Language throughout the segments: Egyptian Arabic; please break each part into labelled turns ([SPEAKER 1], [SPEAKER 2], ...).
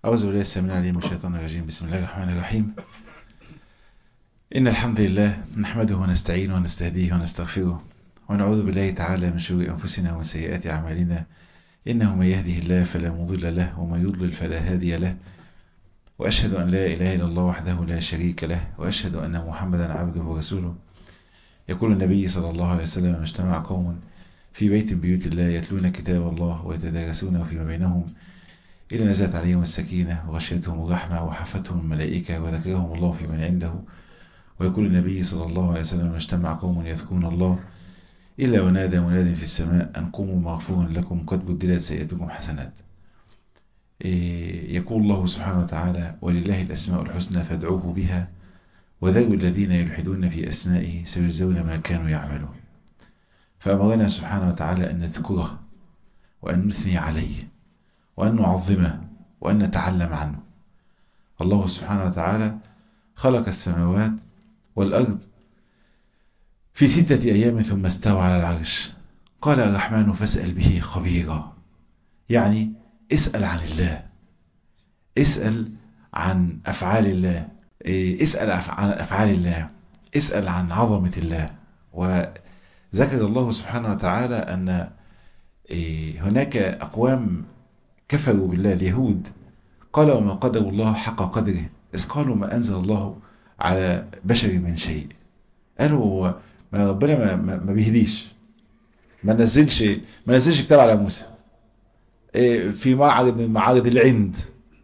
[SPEAKER 1] أعوذ بالله السميع العليم من الشيطان الرجيم بسم الله الرحمن الرحيم إن الحمد لله نحمده ونستعينه ونستهديه ونستغفره ونعوذ بالله تعالى من شرور أنفسنا ومن سيئات أعمالنا إنه من يهده الله فلا مضل له ومن يضلل فلا هادي له وأشهد أن لا إله إلا الله وحده لا شريك له وأشهد أن محمدا عبده ورسوله يقول النبي صلى الله عليه وسلم ما اجتمع قوم في بيت بيوت الله يتلون كتاب الله ويتدارسونه فيما بينهم إلى نزلت عليهم السكينة وغشيتهم الرحمة وحفتهم الملائكة وذكرهم الله في من عنده ويقول النبي صلى الله عليه وسلم ما اجتمع قوم يذكرون الله إلا ونادى مناد في السماء أن قوموا مغفورا لكم قد بدلت سيئتكم حسنات يقول الله سبحانه وتعالى ولله الأسماء الحسنى فادعوه بها وذروا الذين يلحدون في أسمائه سيجزون ما كانوا يعملون فأمرنا سبحانه وتعالى أن نذكره وأن نثني عليه وأن نعظمه وأن نتعلم عنه الله سبحانه وتعالى خلق السماوات والأرض في ستة أيام ثم استوى على العرش قال الرحمن فاسأل به خبيرا يعني اسأل عن الله اسأل عن أفعال الله اسأل عن أفعال الله اسأل عن عظمة الله وذكر الله سبحانه وتعالى أن هناك أقوام كفروا بالله اليهود قال وما قدر الله حق قدره إذ قالوا ما أنزل الله على بشر من شيء قالوا ما ربنا ما, ما بيهديش ما نزلش ما نزلش كتاب على موسى في معرض من معارض العند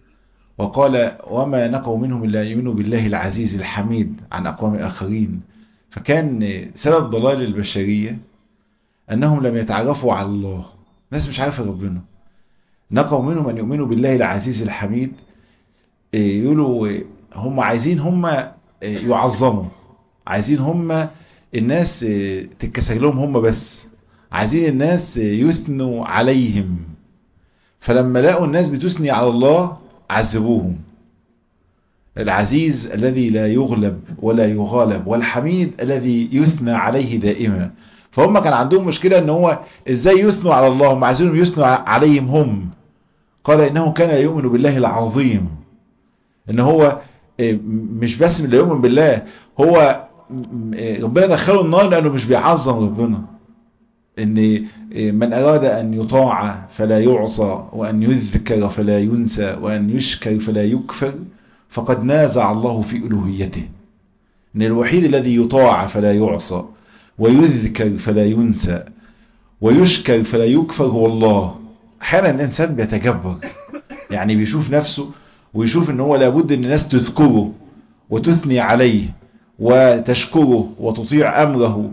[SPEAKER 1] وقال وما نقوا منهم إلا يؤمنوا بالله العزيز الحميد عن أقوام آخرين فكان سبب ضلال البشرية أنهم لم يتعرفوا على الله الناس مش عارفة ربنا نقوا منهم أن يؤمنوا بالله العزيز الحميد يقولوا هم عايزين هم يعظموا عايزين هم الناس تتكسر لهم هم بس عايزين الناس يثنوا عليهم فلما لقوا الناس بتثني على الله عذبوهم العزيز الذي لا يغلب ولا يغالب والحميد الذي يثنى عليه دائما فهم كان عندهم مشكلة ان هو ازاي يثنوا على الله هم عايزينهم يثنوا عليهم هم قال انه كان يؤمن بالله العظيم ان هو مش بس من لا يؤمن بالله هو ربنا دخله النار لانه مش بيعظم ربنا ان من اراد ان يطاع فلا يعصى وان يذكر فلا ينسى وان يشكر فلا يكفر فقد نازع الله في الوهيته ان الوحيد الذي يطاع فلا يعصى ويذكر فلا ينسى ويشكر فلا يكفر هو الله احيانا الانسان بيتجبر يعني بيشوف نفسه ويشوف ان هو لابد ان الناس تذكره وتثني عليه وتشكره وتطيع امره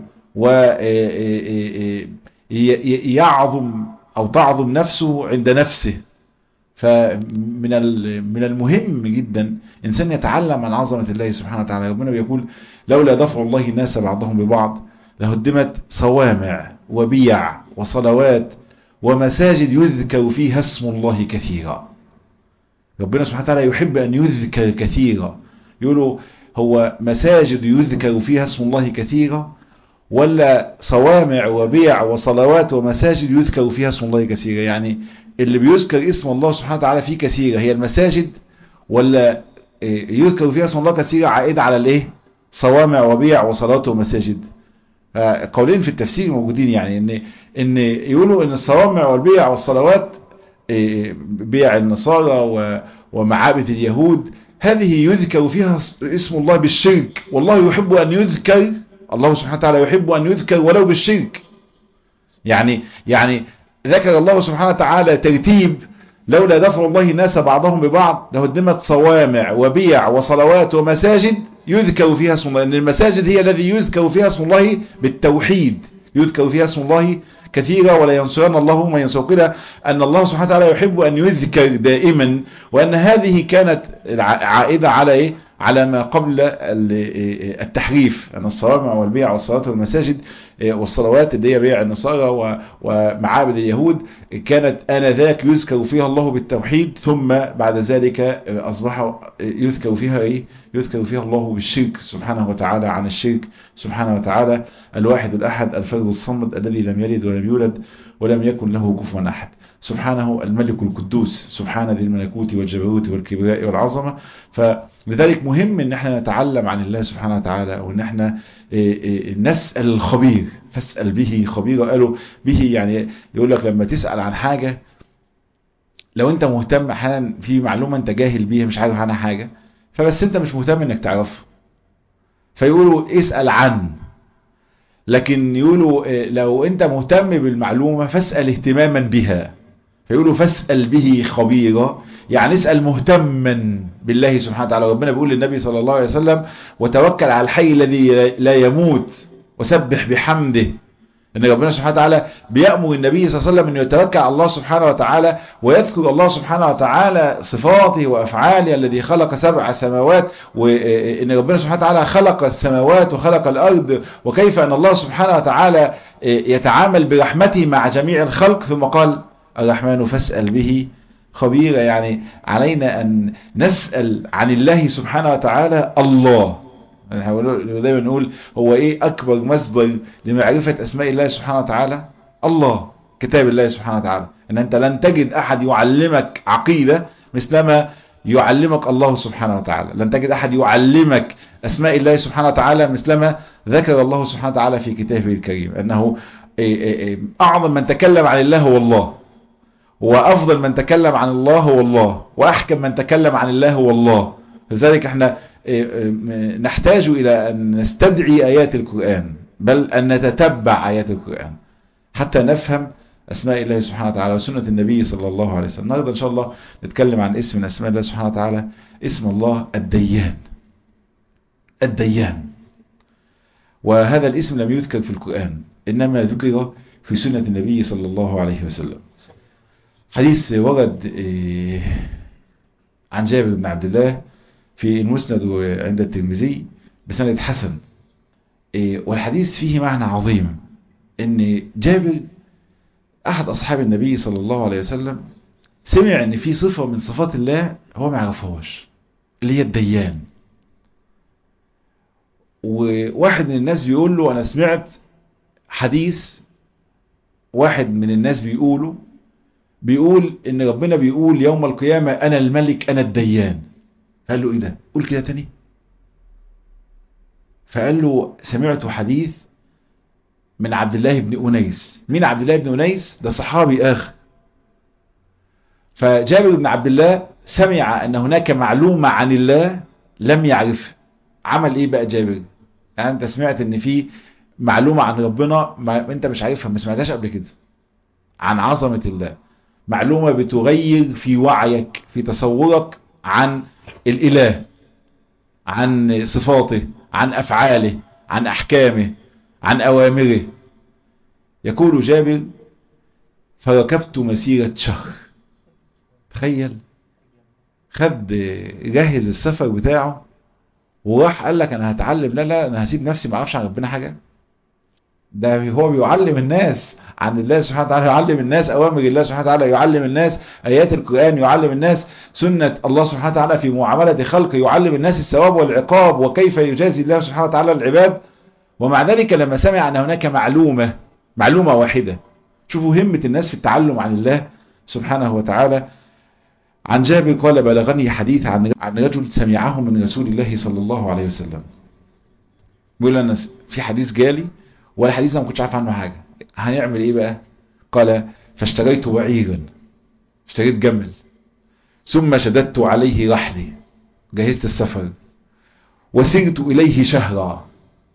[SPEAKER 1] ويعظم او تعظم نفسه عند نفسه فمن من المهم جدا انسان يتعلم عن عظمة الله سبحانه وتعالى ربنا بيقول لولا دفع الله الناس بعضهم ببعض لهدمت صوامع وبيع وصلوات ومساجد يذكر فيها اسم الله كثيرا ربنا سبحانه وتعالى يحب أن يذكر كثيرا يقولوا هو مساجد يذكر فيها اسم الله كثيرا ولا صوامع وبيع وصلوات ومساجد يذكر فيها اسم الله كثيرا يعني اللي بيذكر اسم الله سبحانه وتعالى فيه كثيرا هي المساجد ولا يذكر فيها اسم الله كثيرا عائد على الايه صوامع وبيع وصلوات ومساجد قولين في التفسير موجودين يعني ان ان يقولوا ان الصوامع والبيع والصلوات بيع النصارى ومعابد اليهود هذه يذكر فيها اسم الله بالشرك والله يحب ان يذكر الله سبحانه وتعالى يحب ان يذكر ولو بالشرك يعني يعني ذكر الله سبحانه وتعالى ترتيب لولا دفع الله الناس بعضهم ببعض لهدمت صوامع وبيع وصلوات ومساجد يذكر فيها اسم الله ان المساجد هي الذي يذكر فيها اسم الله بالتوحيد يذكر فيها اسم الله كثيرا ولا ينصرن الله من ينصر كده أن الله سبحانه وتعالى يحب أن يذكر دائما وأن هذه كانت عائدة على إيه؟ على ما قبل التحريف أن الصوامع والبيع والصلاة والمساجد والصلوات اللي هي بيع النصارى ومعابد اليهود كانت آنذاك يذكر فيها الله بالتوحيد ثم بعد ذلك أصبح يذكر فيها إيه؟ يذكر فيها الله بالشرك سبحانه وتعالى عن الشرك سبحانه وتعالى الواحد الأحد الفرد الصمد الذي لم يلد ولم يولد ولم يكن له كفوا أحد سبحانه الملك القدوس سبحان ذي الملكوت والجبروت والكبرياء والعظمة فلذلك مهم ان احنا نتعلم عن الله سبحانه وتعالى وان احنا نسأل الخبير فاسأل به خبير قالوا به يعني يقول لك لما تسأل عن حاجة لو انت مهتم احيانا في معلومة انت جاهل بيها مش عارف عنها حاجة فبس انت مش مهتم انك تعرفها فيقولوا اسأل عن لكن يقولوا لو انت مهتم بالمعلومة فاسأل اهتماما بها فيقولوا فاسأل به خبيرا يعني اسأل مهتما بالله سبحانه وتعالى ربنا بيقول للنبي صلى الله عليه وسلم وتوكل على الحي الذي لا يموت وسبح بحمده ان ربنا سبحانه وتعالى بيأمر النبي صلى الله عليه وسلم انه يتوكل على الله سبحانه وتعالى ويذكر الله سبحانه وتعالى صفاته وافعاله الذي خلق سبع سماوات وان ربنا سبحانه وتعالى خلق السماوات وخلق الارض وكيف ان الله سبحانه وتعالى يتعامل برحمته مع جميع الخلق ثم قال الرحمن فاسأل به خبيرا يعني علينا ان نسأل عن الله سبحانه وتعالى الله دايما نقول هو ايه اكبر مصدر لمعرفة اسماء الله سبحانه وتعالى الله كتاب الله سبحانه وتعالى ان انت لن تجد احد يعلمك عقيدة مثلما يعلمك الله سبحانه وتعالى لن تجد احد يعلمك اسماء الله سبحانه وتعالى مثلما ذكر الله سبحانه وتعالى في كتابه الكريم انه اعظم من تكلم عن الله هو الله وافضل من تكلم عن الله هو الله واحكم من تكلم عن الله هو الله لذلك احنا نحتاج إلى أن نستدعي آيات القرآن بل أن نتتبع آيات القرآن حتى نفهم أسماء الله سبحانه وتعالى وسنة النبي صلى الله عليه وسلم النهارده إن شاء الله نتكلم عن اسم من أسماء الله سبحانه وتعالى اسم الله الديان الديان وهذا الاسم لم يذكر في القرآن إنما ذكر في سنة النبي صلى الله عليه وسلم حديث ورد عن جابر بن عبد الله في المسند عند الترمذي بسند حسن والحديث فيه معنى عظيم ان جابر احد اصحاب النبي صلى الله عليه وسلم سمع ان في صفة من صفات الله هو ما يعرفهاش اللي هي الديان وواحد من الناس بيقول له انا سمعت حديث واحد من الناس بيقوله بيقول ان ربنا بيقول يوم القيامة انا الملك انا الديان قال له ايه ده قول كده تاني فقال له سمعت حديث من عبد الله بن أنيس مين عبد الله بن أنيس ده صحابي آخر فجابر بن عبد الله سمع أن هناك معلومة عن الله لم يعرفها عمل ايه بقى جابر يعني انت سمعت ان في معلومة عن ربنا ما انت مش عارفها ما سمعتهاش قبل كده عن عظمة الله معلومة بتغير في وعيك في تصورك عن الإله عن صفاته عن أفعاله عن أحكامه عن أوامره يقول جابر فركبت مسيرة شهر تخيل خد جهز السفر بتاعه وراح قال لك انا هتعلم لا لا انا هسيب نفسي ما اعرفش عن ربنا حاجه ده هو بيعلم الناس عن الله سبحانه وتعالى يعلم الناس اوامر الله سبحانه وتعالى يعلم الناس ايات القران يعلم الناس سنه الله سبحانه وتعالى في معامله خلقه يعلم الناس الثواب والعقاب وكيف يجازي الله سبحانه وتعالى العباد ومع ذلك لما سمع ان هناك معلومه معلومه واحده شوفوا همه الناس في التعلم عن الله سبحانه وتعالى عن جابر قال بلغني حديث عن عن رجل سمعه من رسول الله صلى الله عليه وسلم بيقول انا في حديث جالي ولا حديث انا ما كنتش عارف عنه حاجه هنعمل ايه بقى قال فاشتريت بعيرا اشتريت جمل ثم شددت عليه رحلي جهزت السفر وسرت اليه شهرا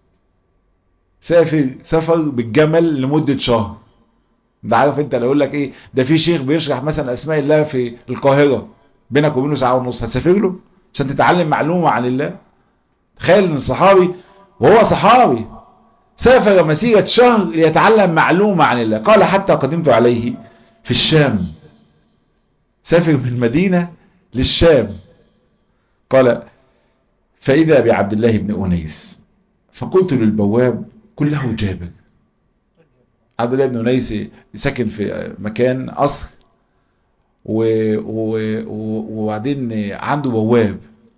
[SPEAKER 1] سافر سفر بالجمل لمدة شهر ده عارف انت لو اقول لك ايه ده في شيخ بيشرح مثلا اسماء الله في القاهرة بينك وبينه ساعة ونص هتسافر له عشان تتعلم معلومة عن الله تخيل ان الصحابي وهو صحابي سافر مسيرة شهر ليتعلم معلومة عن الله قال حتى قدمت عليه في الشام سافر من المدينة للشام قال فإذا بعبد الله بن أنيس فقلت للبواب كله جابر عبد الله بن أنيس ساكن في مكان قصر وبعدين عنده بواب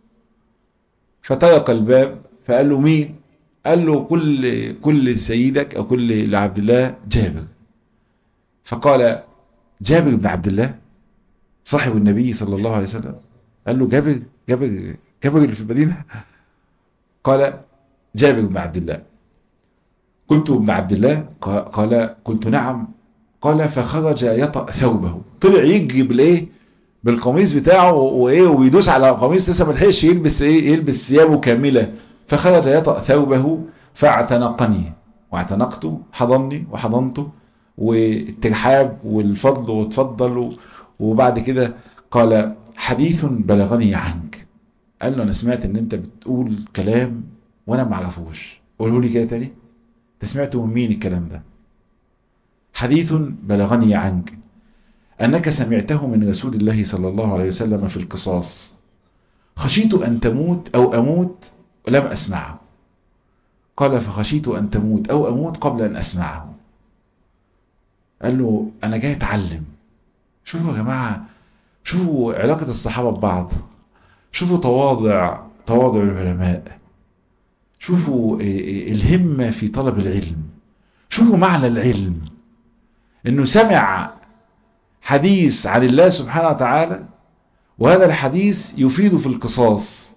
[SPEAKER 1] فطرق الباب فقال له مين قال له كل كل سيدك او كل لعبد الله جابر فقال جابر بن عبد الله صاحب النبي صلى الله عليه وسلم قال له جابر جابر جابر اللي في المدينة قال جابر بن عبد الله قلت ابن عبد الله قال قلت نعم قال فخرج يطأ ثوبه طلع يجري بالايه بالقميص بتاعه وايه ويدوس على القميص لسه ما لحقش يلبس ايه يلبس ثيابه كامله فخرج يطأ ثوبه فاعتنقني واعتنقته حضني وحضنته والترحاب والفضل وتفضل وبعد كده قال حديث بلغني عنك قال له انا سمعت ان انت بتقول كلام وانا ما اعرفوش قوله لي كده تاني انت سمعته من مين الكلام ده حديث بلغني عنك أنك سمعته من رسول الله صلى الله عليه وسلم في القصاص خشيت أن تموت أو أموت ولم أسمعه قال فخشيت أن تموت أو أموت قبل أن أسمعه قال له أنا جاي أتعلم شوفوا يا جماعة شوفوا علاقة الصحابة ببعض شوفوا تواضع تواضع العلماء شوفوا الهمة في طلب العلم شوفوا معنى العلم انه سمع حديث عن الله سبحانه وتعالى وهذا الحديث يفيد في القصاص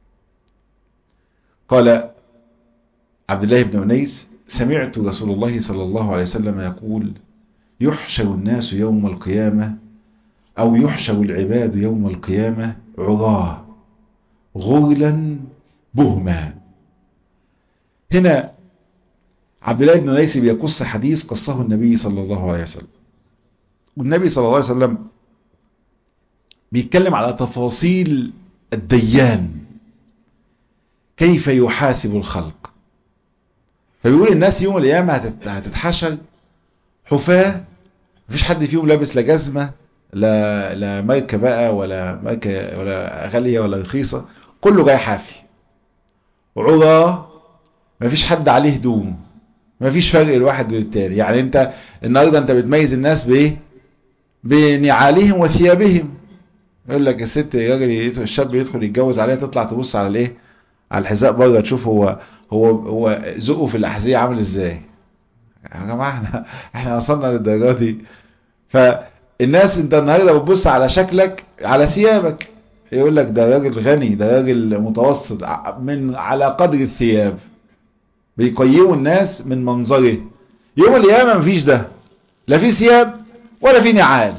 [SPEAKER 1] قال عبد الله بن أنيس سمعت رسول الله صلى الله عليه وسلم يقول يحشر الناس يوم القيامة أو يحشر العباد يوم القيامة عراه غرلا بهما هنا عبد الله بن أنيس بيقص حديث قصه النبي صلى الله عليه وسلم والنبي صلى الله عليه وسلم بيتكلم على تفاصيل الديان كيف يحاسب الخلق فبيقول الناس يوم القيامة هتتحشر حفاة مفيش حد فيهم لابس لا جزمة لا لا ماركة بقى ولا ماركة ولا غالية ولا رخيصة كله جاي حافي عراه مفيش حد عليه هدوم مفيش فرق الواحد والتاني يعني انت النهارده انت بتميز الناس بايه بنعالهم وثيابهم يقول لك الست الراجل الشاب يدخل يتجوز عليها تطلع تبص على الايه على الحذاء بره تشوف هو هو هو ذوقه في الاحذيه عامل ازاي يا جماعه احنا احنا وصلنا للدرجه دي فالناس انت النهارده بتبص على شكلك على ثيابك يقول لك ده راجل غني ده راجل متوسط من على قدر الثياب بيقيموا الناس من منظره يوم القيامة مفيش ده لا في ثياب ولا في نعال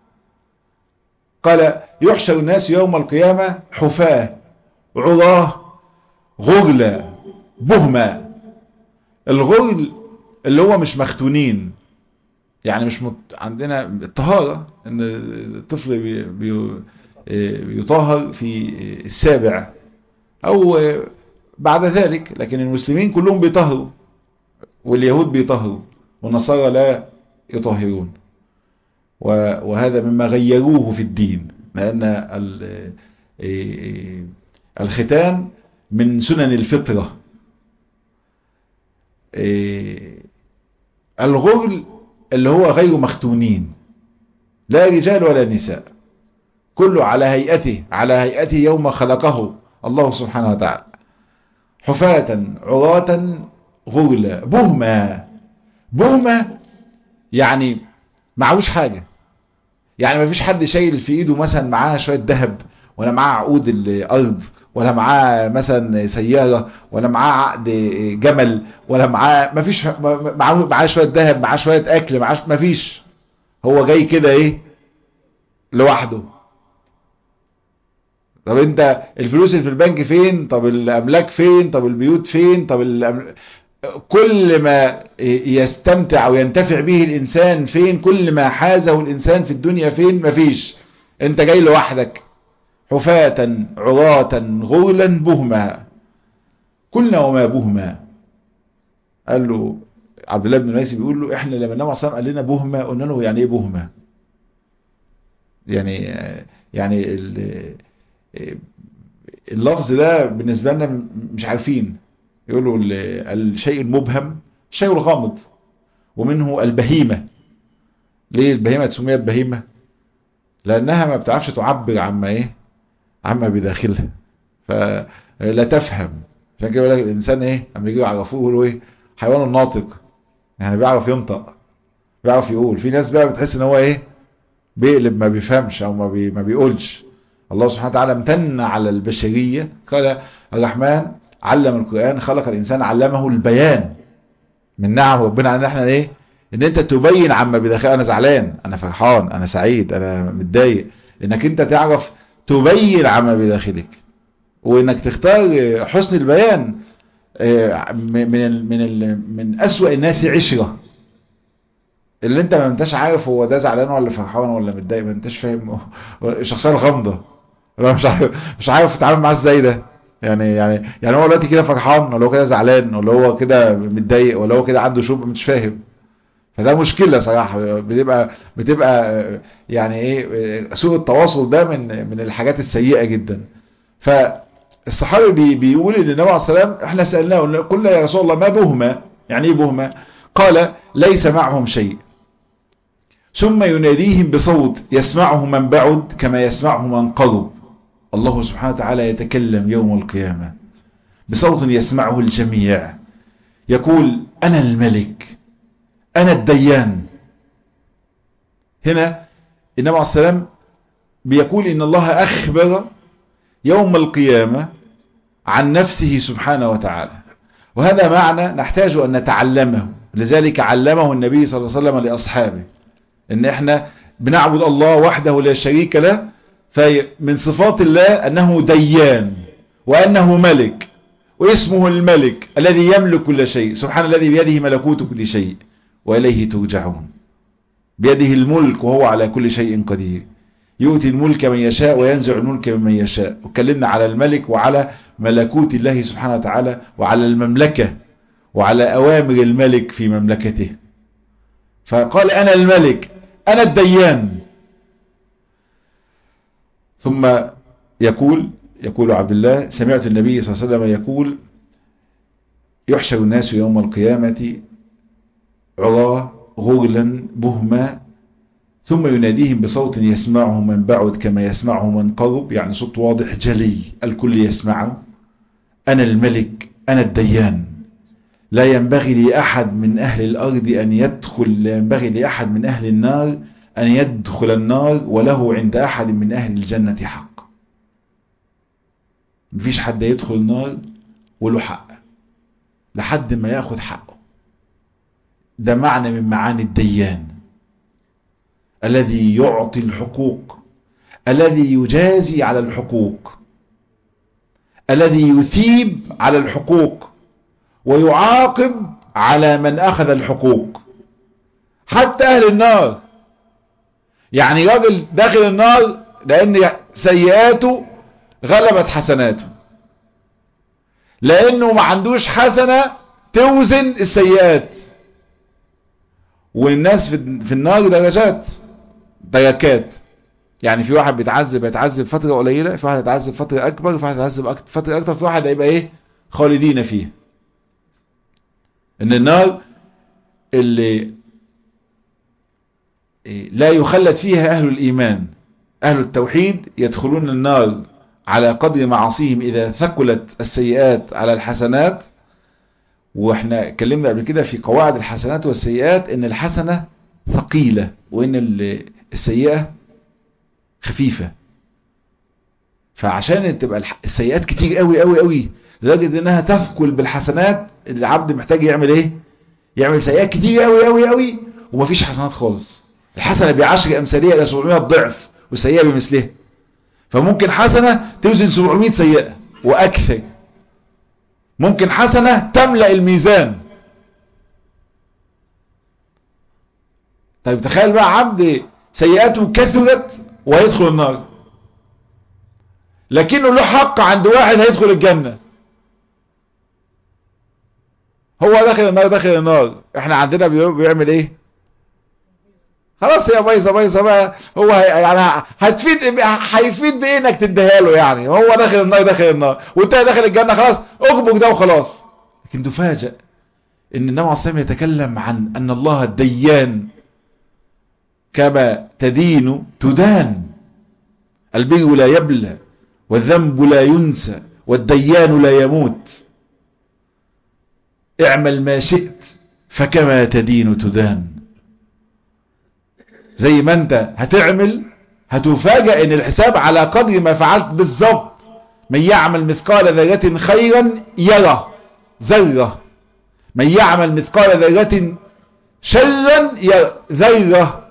[SPEAKER 1] قال يحشر الناس يوم القيامة حفاة عراه غرلة بهمة الغرل اللي هو مش مختونين يعني مش مت... عندنا الطهارة ان الطفل بي... بي... يطهر في السابع او بعد ذلك لكن المسلمين كلهم بيطهروا واليهود بيطهروا والنصارى لا يطهرون وهذا مما غيروه في الدين لأن الختان من سنن الفطرة الغرل اللي هو غير مختونين لا رجال ولا نساء كله على هيئته على هيئته يوم خلقه الله سبحانه وتعالى حفاة عراة غرلا بهمة بهمة يعني معهوش حاجة يعني ما فيش حد شايل في ايده مثلا معاه شوية ذهب ولا معاه عقود الارض ولا معاه مثلا سيارة ولا معاه عقد جمل ولا معاه ما فيش معاه معاه شوية ذهب معاه شوية اكل معاه ما فيش هو جاي كده ايه لوحده طب انت الفلوس اللي في البنك فين طب الاملاك فين طب البيوت فين طب الأمل... كل ما يستمتع وينتفع به الانسان فين كل ما حازه الانسان في الدنيا فين مفيش انت جاي لوحدك حفاة عراة غرلا بهما قلنا وما بهما قال له عبد الله بن ميسي بيقول له احنا لما النبي صلى قال لنا بهما قلنا له يعني ايه بهما يعني يعني اللفظ ده بالنسبة لنا مش عارفين يقولوا الشيء المبهم الشيء الغامض ومنه البهيمة ليه البهيمة تسميها بهيمة لأنها ما بتعرفش تعبر عما إيه عما بداخلها فلا تفهم عشان كده يقول لك الإنسان إيه لما يجوا يعرفوه يقولوا إيه حيوان ناطق يعني بيعرف ينطق بيعرف يقول في ناس بقى بتحس إن هو إيه بيقلب ما بيفهمش او ما, بي ما بيقولش الله سبحانه وتعالى امتن على البشرية قال الرحمن علم القرآن خلق الإنسان علمه البيان من نعم ربنا علينا احنا ايه ان انت تبين عما بداخل انا زعلان انا فرحان انا سعيد انا متضايق انك انت تعرف تبين عما بداخلك وانك تختار حسن البيان من من من اسوأ الناس عشرة اللي انت ما انتش عارف هو ده زعلان ولا فرحان ولا متضايق ما انتش فاهم الشخصيه الغامضه انا مش عارف مش عارف اتعامل معاه ازاي ده يعني يعني يعني هو دلوقتي كده فرحان ولا هو كده زعلان ولا هو كده متضايق ولا هو كده عنده شوب مش فاهم فده مشكله صراحه بتبقى بتبقى يعني ايه سوء التواصل ده من من الحاجات السيئه جدا فالصحابي بي بيقول ان النبي عليه السلام احنا سالناه قلنا يا رسول الله ما بهما يعني ايه بهما قال ليس معهم شيء ثم يناديهم بصوت يسمعه من بعد كما يسمعه من قرب الله سبحانه وتعالى يتكلم يوم القيامة بصوت يسمعه الجميع يقول أنا الملك أنا الديان هنا النبي عليه السلام بيقول إن الله أخبر يوم القيامة عن نفسه سبحانه وتعالى وهذا معنى نحتاج أن نتعلمه لذلك علمه النبي صلى الله عليه وسلم لأصحابه ان احنا بنعبد الله وحده لا شريك له فمن صفات الله انه ديان وانه ملك واسمه الملك الذي يملك كل شيء سبحان الذي بيده ملكوت كل شيء وإليه ترجعون بيده الملك وهو على كل شيء قدير يؤتي الملك من يشاء وينزع الملك ممن يشاء وكلمنا على الملك وعلى ملكوت الله سبحانه وتعالى وعلى المملكة وعلى أوامر الملك في مملكته فقال أنا الملك أنا الديان ثم يقول يقول عبد الله سمعت النبي صلى الله عليه وسلم يقول يحشر الناس يوم القيامة عراه غرلا بهما ثم يناديهم بصوت يسمعه من بعد كما يسمعه من قرب يعني صوت واضح جلي الكل يسمعه أنا الملك أنا الديان لا ينبغي لأحد من أهل الأرض أن يدخل لا ينبغي لأحد من أهل النار أن يدخل النار وله عند أحد من أهل الجنة حق مفيش حد يدخل النار وله حق لحد ما ياخد حقه ده معنى من معاني الديان الذي يعطي الحقوق الذي يجازي على الحقوق الذي يثيب على الحقوق ويعاقب على من أخذ الحقوق حتى أهل النار يعني راجل داخل النار لأن سيئاته غلبت حسناته لأنه ما عندوش حسنة توزن السيئات والناس في النار درجات دركات يعني في واحد بيتعذب يتعذب فترة قليلة في واحد يتعذب فترة أكبر في واحد يتعذب فترة أكتر في واحد هيبقى إيه خالدين فيه ان النار اللي لا يخلد فيها اهل الايمان اهل التوحيد يدخلون النار على قدر معاصيهم اذا ثقلت السيئات على الحسنات واحنا اتكلمنا قبل كده في قواعد الحسنات والسيئات ان الحسنة ثقيلة وان السيئة خفيفة فعشان تبقى السيئات كتير قوي قوي قوي لدرجة انها تثقل بالحسنات العبد محتاج يعمل ايه يعمل سيئات كتير قوي قوي قوي ومفيش حسنات خالص الحسنة بعشر امثالية الى 700 ضعف والسيئة بمثلها فممكن حسنة توزن 700 سيئة واكثر ممكن حسنة تملأ الميزان طيب تخيل بقى عبد سيئاته كثرت ويدخل النار لكنه له حق عند واحد هيدخل الجنة هو داخل النار داخل النار احنا عندنا بيعمل ايه خلاص هي بايظه بايظه بقى هو هي يعني هتفيد هيفيد بايه انك تديها له يعني هو داخل النار داخل النار وانت داخل الجنه خلاص اغبق ده وخلاص لكن تفاجئ ان النبي عليه الصلاه يتكلم عن ان الله الديان كما تدين تدان البر لا يبلى والذنب لا ينسى والديان لا يموت اعمل ما شئت فكما تدين تدان زي ما انت هتعمل هتفاجأ ان الحساب على قدر ما فعلت بالظبط من يعمل مثقال ذرة خيرا يرى ذرة من يعمل مثقال ذرة شرا يرى ذرة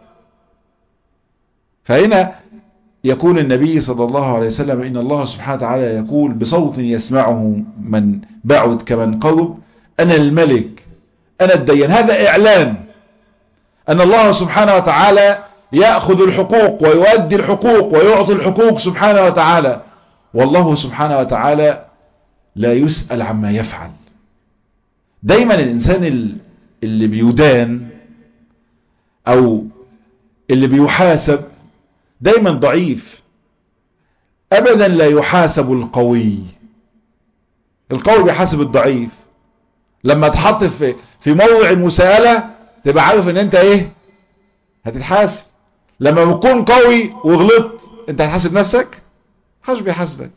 [SPEAKER 1] فهنا يقول النبي صلى الله عليه وسلم إن الله سبحانه وتعالى يقول بصوت يسمعه من بعد كمن قرب أنا الملك أنا الديان هذا إعلان أن الله سبحانه وتعالى يأخذ الحقوق ويؤدي الحقوق ويعطي الحقوق سبحانه وتعالى والله سبحانه وتعالى لا يسأل عما يفعل دايما الإنسان اللي بيدان أو اللي بيحاسب دايما ضعيف أبدا لا يحاسب القوي القوي بيحاسب الضعيف لما تحط في في موضع المساءلة تبقى عارف ان انت ايه هتتحاسب لما بتكون قوي وغلطت انت هتحاسب نفسك محدش بيحاسبك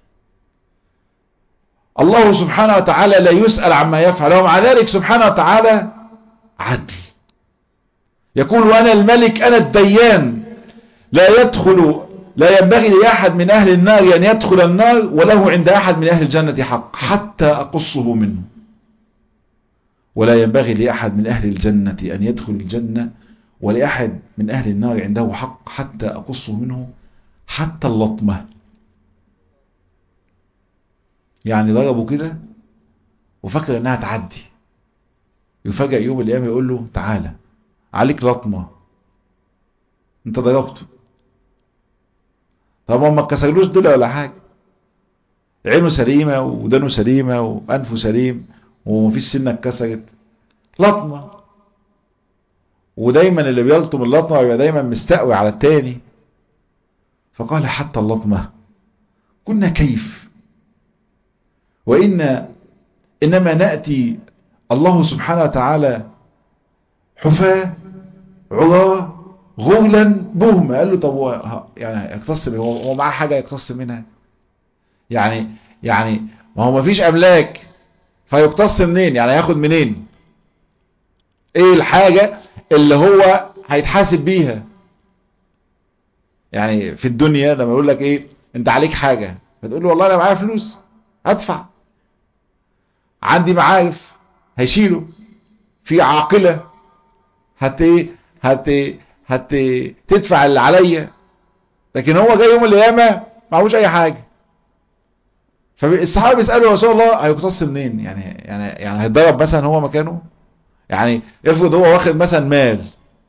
[SPEAKER 1] الله سبحانه وتعالى لا يسأل عما يفعل ومع ذلك سبحانه وتعالى عدل يقول وانا الملك انا الديان لا يدخل لا ينبغي لأحد من أهل النار أن يدخل النار وله عند أحد من أهل الجنة حق حتى أقصه منه ولا ينبغي لأحد من أهل الجنة أن يدخل الجنة ولأحد من أهل النار عنده حق حتى أقصه منه حتى اللطمة يعني ضربه كده وفكر انها تعدي يفاجأ يوم القيامة يقول له تعالى عليك لطمة انت ضربته طب ما اتكسرلوش دول ولا حاجة عينه سليمة ودانه سليمة وأنفه سليم ومفيش سنة اتكسرت لطمة ودايما اللي بيلطم اللطمة بيبقى دايما مستقوي على التاني فقال حتى اللطمة كنا كيف وإن إنما نأتي الله سبحانه وتعالى حفاة عراة غولا بهمة قال له طب هو يعني يقتص هو معاه حاجة يقتص منها يعني يعني ما هو مفيش أملاك فيقتص منين يعني هياخد منين ايه الحاجة اللي هو هيتحاسب بيها يعني في الدنيا لما يقول لك ايه انت عليك حاجة فتقول له والله انا معايا فلوس ادفع عندي معارف هيشيله في عاقلة هت هت هت تدفع اللي عليا لكن هو جاي يوم القيامة معهوش اي حاجة فالصحابة بيسألوا يا رسول الله هيقتص منين يعني يعني يعني هيتضرب مثلا هو مكانه يعني افرض هو واخد مثلا مال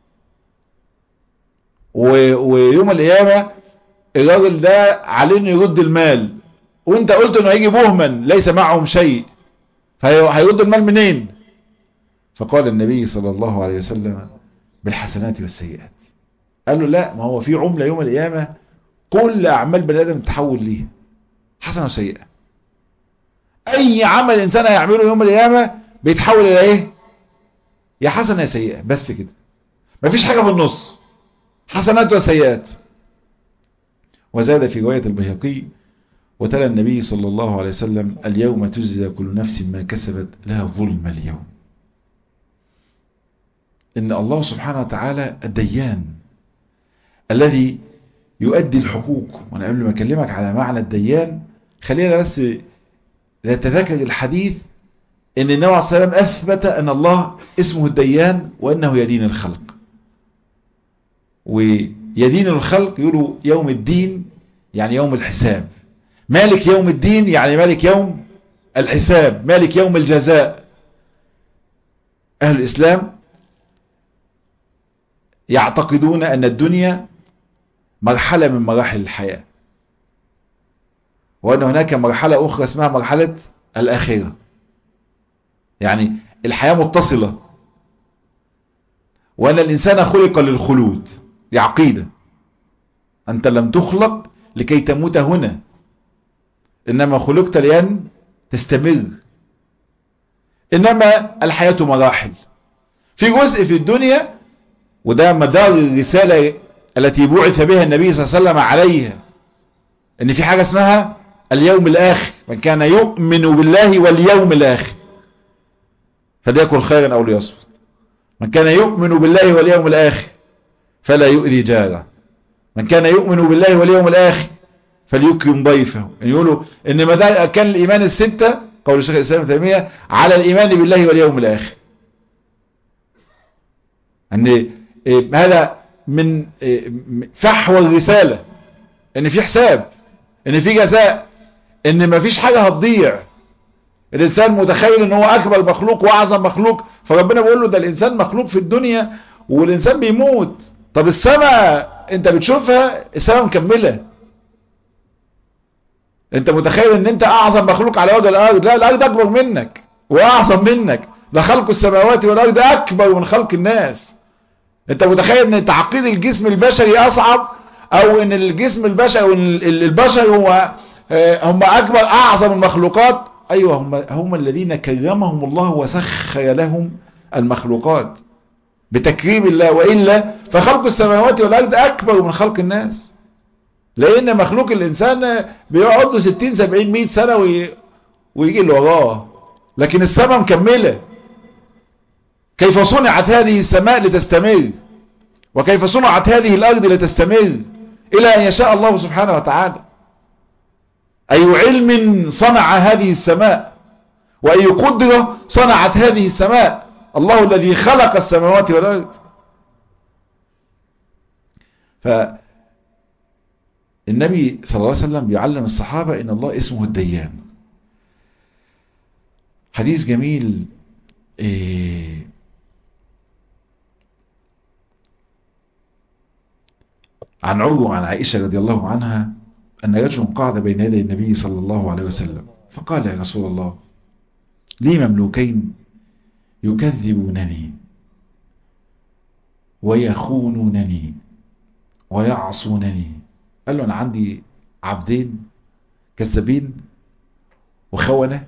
[SPEAKER 1] و... ويوم القيامة الراجل ده عليه انه يرد المال وانت قلت انه هيجي مهمن ليس معهم شيء فهيرد المال منين فقال النبي صلى الله عليه وسلم بالحسنات والسيئات قال له لا ما هو في عملة يوم القيامة كل اعمال بني ادم تحول ليها حسنة وسيئة اي عمل انسان هيعمله يوم القيامة بيتحول الى ايه يا حسنة يا سيئة بس كده مفيش حاجة في النص حسنات وسيئات وزاد في رواية البيهقي وتلا النبي صلى الله عليه وسلم اليوم تجزى كل نفس ما كسبت لها ظلم اليوم إن الله سبحانه وتعالى الديان الذي يؤدي الحقوق وأنا قبل ما أكلمك على معنى الديان خلينا بس نتذكر الحديث ان النبي عليه الصلاة والسلام اثبت ان الله اسمه الديان وانه يدين الخلق ويدين الخلق يقولوا يوم الدين يعني يوم الحساب مالك يوم الدين يعني مالك يوم الحساب مالك يوم الجزاء اهل الاسلام يعتقدون ان الدنيا مرحلة من مراحل الحياة وان هناك مرحلة اخرى اسمها مرحلة الاخرة يعني الحياة متصلة وأن الإنسان خلق للخلود دي عقيدة أنت لم تخلق لكي تموت هنا إنما خلقت لأن تستمر إنما الحياة مراحل في جزء في الدنيا وده مدار الرسالة التي بعث بها النبي صلى الله عليه وسلم عليها إن في حاجة اسمها اليوم الآخر من كان يؤمن بالله واليوم الآخر فليكن خيرا او ليصمت من كان يؤمن بالله واليوم الاخر فلا يؤذي جاره من كان يؤمن بالله واليوم الآخر فليكرم ضيفه يعني يقولوا ان ما ده كان الايمان الستة قول الشيخ الاسلام ابن تيميه على الايمان بالله واليوم الاخر ان هذا من فحوى الرسالة ان في حساب ان في جزاء ان ما فيش حاجة هتضيع الانسان متخيل ان هو اكبر مخلوق واعظم مخلوق فربنا بيقول له ده الانسان مخلوق في الدنيا والانسان بيموت طب السماء انت بتشوفها السماء مكملة انت متخيل ان انت اعظم مخلوق على وجه الارض لا الارض اكبر منك واعظم منك ده خلق السماوات والارض اكبر من خلق الناس انت متخيل ان تعقيد الجسم البشري اصعب او ان الجسم البشري او البشر هو هم اكبر اعظم المخلوقات ايوه هم هم الذين كرمهم الله وسخر لهم المخلوقات بتكريم الله وإلا فخلق السماوات والأرض أكبر من خلق الناس لأن مخلوق الإنسان بيقعد له 60 70 100 سنة وي... ويجي اللي وراه لكن السماء مكملة كيف صنعت هذه السماء لتستمر وكيف صنعت هذه الأرض لتستمر إلى أن يشاء الله سبحانه وتعالى أي علم صنع هذه السماء وأي قدرة صنعت هذه السماء الله الذي خلق السماوات والأرض فالنبي صلى الله عليه وسلم بيعلم الصحابة ان الله اسمه الديان حديث جميل إيه عن عروة وعن عائشة رضي الله عنها أن رجل قعد بين يدي النبي صلى الله عليه وسلم فقال يا رسول الله لي مملوكين يكذبونني ويخونونني ويعصونني قال له أنا عندي عبدين كذابين وخونة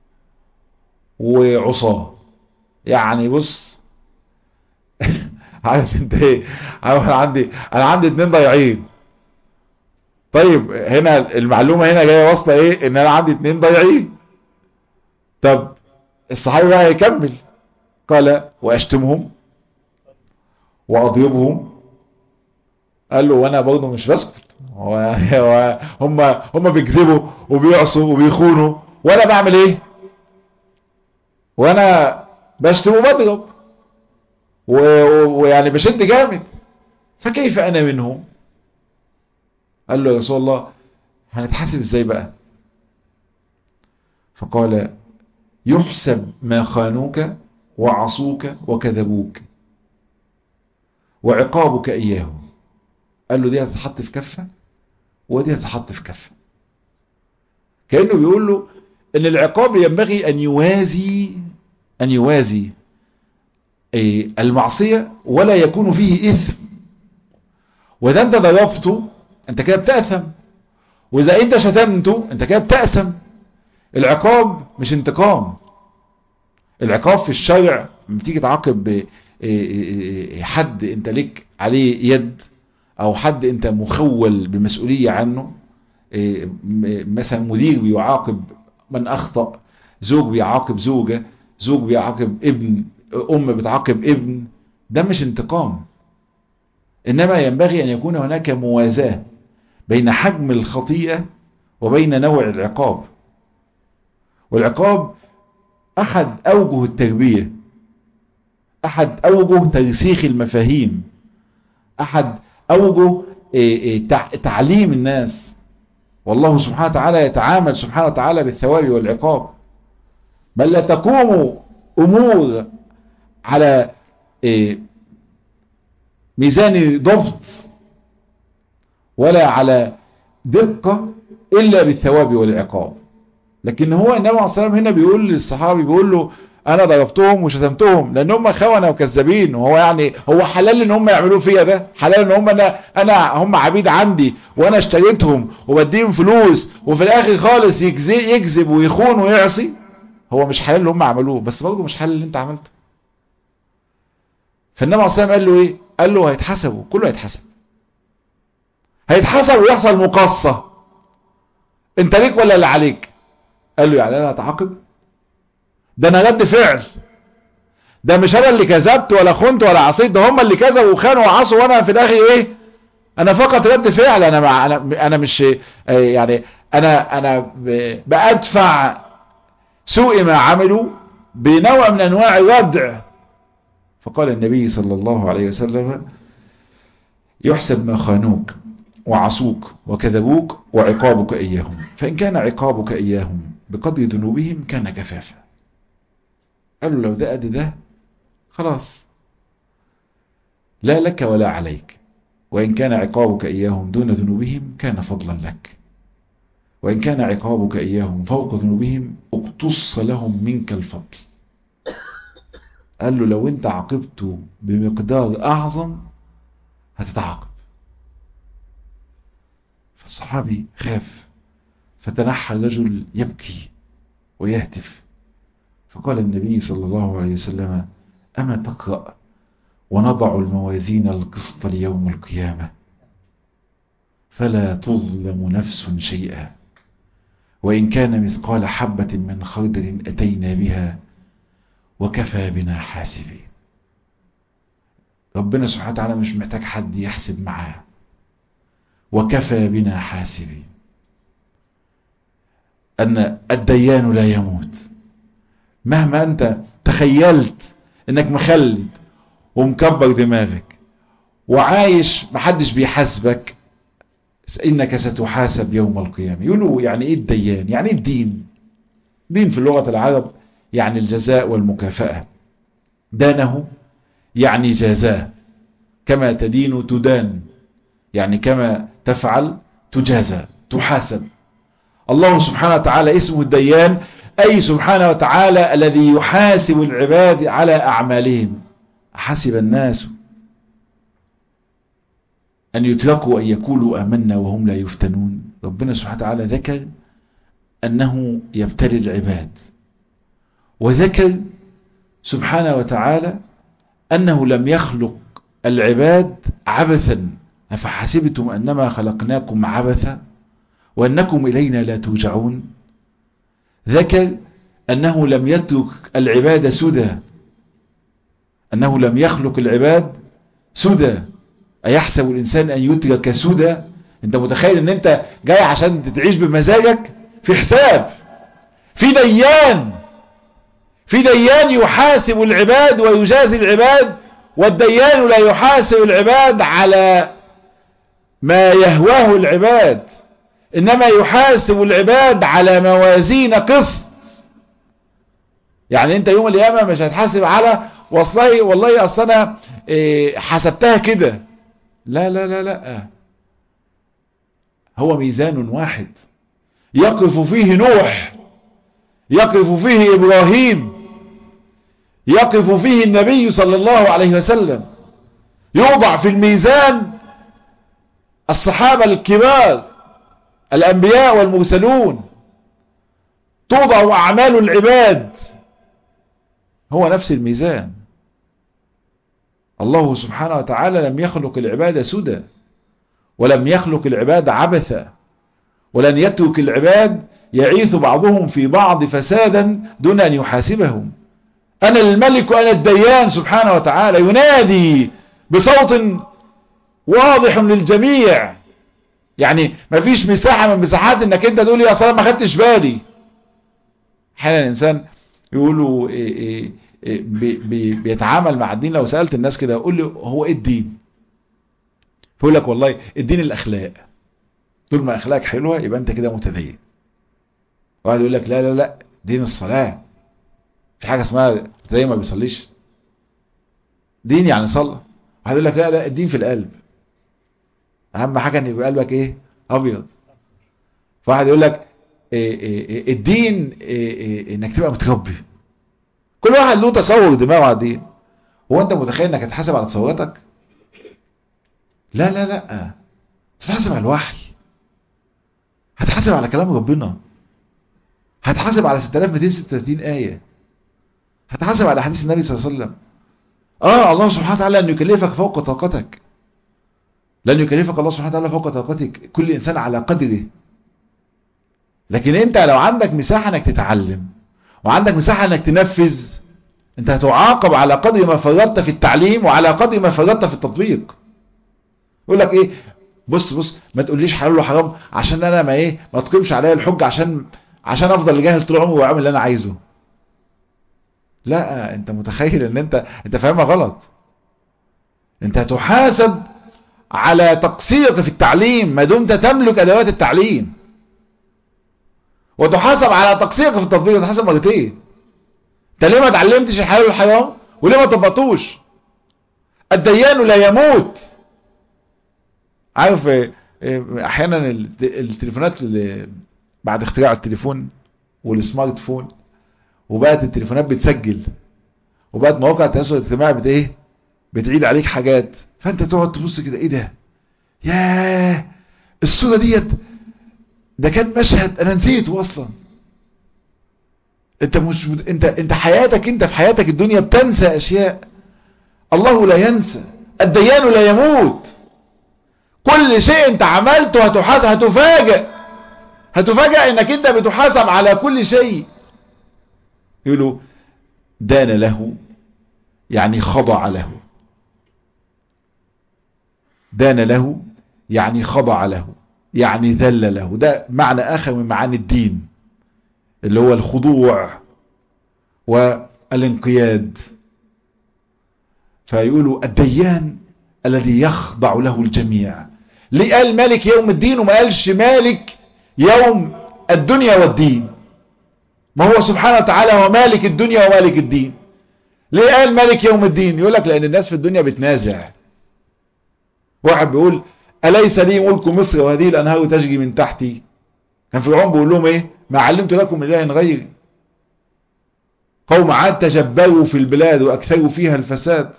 [SPEAKER 1] وعصاة يعني بص عارف انت ايه عارف انا عندي انا عندي اتنين ضايعين طيب هنا المعلومة هنا جاية واصلة ايه ان انا عندي اتنين ضايعين طب الصحابي بقى يكمل قال واشتمهم واضربهم قال له وانا برضه مش بسكت هم هم بيكذبوا وبيعصوا وبيخونوا وانا بعمل ايه وانا بشتم وبضرب ويعني بشد جامد فكيف انا منهم قال له يا رسول الله هنتحاسب ازاي بقى فقال يحسب ما خانوك وعصوك وكذبوك وعقابك إياهم قال له دي هتتحط في كفة ودي هتتحط في كفة كأنه بيقول له ان العقاب ينبغي ان يوازي ان يوازي المعصية ولا يكون فيه إثم وإذا أنت ضربته أنت كده بتأثم وإذا أنت شتمته أنت كده بتأثم العقاب مش انتقام العقاب في الشرع لما تيجي تعاقب حد انت لك عليه يد او حد انت مخول بمسؤولية عنه مثلا مدير بيعاقب من اخطأ زوج بيعاقب زوجة زوج بيعاقب ابن ام بتعاقب ابن ده مش انتقام انما ينبغي ان يكون هناك موازاة بين حجم الخطيئة وبين نوع العقاب والعقاب احد اوجه التربية احد اوجه ترسيخ المفاهيم احد اوجه تعليم الناس والله سبحانه وتعالى يتعامل سبحانه وتعالى بالثواب والعقاب بل لا تقوم امور على ميزان ضبط ولا على دقة الا بالثواب والعقاب لكن هو النبي عليه الصلاه والسلام هنا بيقول للصحابي بيقول له انا ضربتهم وشتمتهم لان هم خونه وكذابين وهو يعني هو حلال ان هم يعملوه فيا ده حلال ان هم انا انا هم عبيد عندي وانا اشتريتهم وبديهم فلوس وفي الاخر خالص يكذب ويخون ويعصي هو مش حلال اللي هم عملوه بس برضه مش حلال اللي انت عملته فالنبي عليه الصلاه والسلام قال له ايه قال له هيتحسبوا كله هيتحسب هيتحسب ويحصل مقصه انت ليك ولا اللي عليك قال له يعني انا هتعاقب ده انا رد فعل ده مش انا اللي كذبت ولا خنت ولا عصيت ده هم اللي كذبوا وخانوا وعصوا وانا في الاخر ايه انا فقط رد فعل انا مع انا انا مش يعني انا انا بادفع سوء ما عملوا بنوع من انواع الردع فقال النبي صلى الله عليه وسلم يحسب ما خانوك وعصوك وكذبوك وعقابك إياهم فإن كان عقابك إياهم بقدر ذنوبهم كان كفافا قالوا لو ده قد ده خلاص لا لك ولا عليك وإن كان عقابك إياهم دون ذنوبهم كان فضلا لك وإن كان عقابك إياهم فوق ذنوبهم اقتص لهم منك الفضل قال له لو انت عاقبته بمقدار أعظم هتتعاقب فالصحابي خاف فتنحى الرجل يبكي ويهتف فقال النبي صلى الله عليه وسلم أما تقرأ ونضع الموازين القسط ليوم القيامة فلا تظلم نفس شيئا وإن كان مثقال حبة من خردل أتينا بها وكفى بنا حاسبين ربنا سبحانه وتعالى مش محتاج حد يحسب معاه وكفى بنا حاسبين أن الديان لا يموت مهما أنت تخيلت أنك مخلد ومكبر دماغك وعايش محدش بيحاسبك إنك ستحاسب يوم القيامة يقولوا يعني إيه الديان يعني إيه الدين دين في لغة العرب يعني الجزاء والمكافأة دانه يعني جازاه كما تدين تدان يعني كما تفعل تجازى تحاسب الله سبحانه وتعالى اسمه الديان أي سبحانه وتعالى الذي يحاسب العباد على أعمالهم حسب الناس أن يتركوا أن يقولوا آمنا وهم لا يفتنون ربنا سبحانه وتعالى ذكر أنه يبتلي العباد وذكر سبحانه وتعالى أنه لم يخلق العباد عبثا أفحسبتم أنما خلقناكم عبثا وأنكم إلينا لا ترجعون ذكر أنه لم يترك العباد سدى أنه لم يخلق العباد سدى أيحسب الإنسان أن يترك سدى أنت متخيل أن أنت جاي عشان تعيش بمزاجك في حساب في ديان في ديان يحاسب العباد ويجازي العباد والديان لا يحاسب العباد على ما يهواه العباد إنما يحاسب العباد على موازين قسط يعني انت يوم القيامة مش هتحاسب على والله والله اصل انا إيه حسبتها كده لا لا لا لا هو ميزان واحد يقف فيه نوح يقف فيه ابراهيم يقف فيه النبي صلى الله عليه وسلم يوضع في الميزان الصحابة الكبار الأنبياء والمرسلون توضع أعمال العباد هو نفس الميزان الله سبحانه وتعالى لم يخلق العباد سدى ولم يخلق العباد عبثا ولن يترك العباد يعيث بعضهم في بعض فسادا دون أن يحاسبهم أنا الملك وأنا الديان سبحانه وتعالى ينادي بصوت واضح للجميع يعني ما فيش مساحة من مساحات انك انت تقول يا صلاة ما خدتش بالي احيانا الانسان يقولوا إيه إيه إيه بي بي بيتعامل مع الدين لو سألت الناس كده يقول لي هو ايه الدين فيقول لك والله الدين الاخلاق طول ما اخلاقك حلوة يبقى انت كده متدين واحد يقول لك لا لا لا دين الصلاة في حاجة اسمها زي ما بيصليش دين يعني صلى واحد يقول لك لا لا الدين في القلب اهم حاجة ان يبقى قلبك ايه ابيض فواحد يقول لك إيه إيه الدين إيه انك تبقى متربي كل واحد له تصور دماغه على الدين هو انت متخيل انك هتحاسب على تصوراتك لا لا لا هتحاسب على الوحي هتحاسب على كلام ربنا هتحاسب على 6236 آية هتحاسب على حديث النبي صلى الله عليه وسلم اه الله سبحانه وتعالى ان يكلفك فوق طاقتك لن يكلفك الله سبحانه وتعالى فوق طاقتك كل انسان على قدره لكن انت لو عندك مساحة انك تتعلم وعندك مساحة انك تنفذ انت هتعاقب على قدر ما فرطت في التعليم وعلى قدر ما فرطت في التطبيق يقول لك ايه بص بص ما تقوليش حلال وحرام عشان انا ما ايه ما تقيمش عليا الحج عشان عشان افضل جاهل طول عمري واعمل اللي انا عايزه لا انت متخيل ان انت انت فاهمها غلط انت هتحاسب على تقصيرك في التعليم ما دمت تملك ادوات التعليم وتحاسب على تقصيرك في التطبيق تحاسب مرتين انت ليه ما اتعلمتش الحلال والحرام وليه ما طبقتوش الديان لا يموت عارف احيانا التليفونات اللي بعد اختراع التليفون والسمارت فون وبقت التليفونات بتسجل وبقت مواقع التواصل الاجتماعي بت ايه بتعيد عليك حاجات فانت تقعد تبص كده ايه ده ياه الصوره ديت ده كان مشهد انا نسيته اصلا انت مش انت انت حياتك انت في حياتك الدنيا بتنسى اشياء الله لا ينسى الديان لا يموت كل شيء انت عملته هتحاسب هتفاجئ هتفاجئ انك انت بتحاسب على كل شيء يقولوا دان له يعني خضع له دان له يعني خضع له يعني ذل له ده معنى آخر من معاني الدين اللي هو الخضوع والانقياد فيقولوا الديان الذي يخضع له الجميع ليه قال مالك يوم الدين وما قالش مالك يوم الدنيا والدين ما هو سبحانه وتعالى هو مالك الدنيا ومالك الدين ليه قال مالك يوم الدين يقول لك لان الناس في الدنيا بتنازع واحد بيقول أليس لي ملك مصر وهذه الأنهار تجري من تحتي كان فرعون بيقول لهم ايه ما علمت لكم من اله غيري قوم عاد تجبروا في البلاد واكثروا فيها الفساد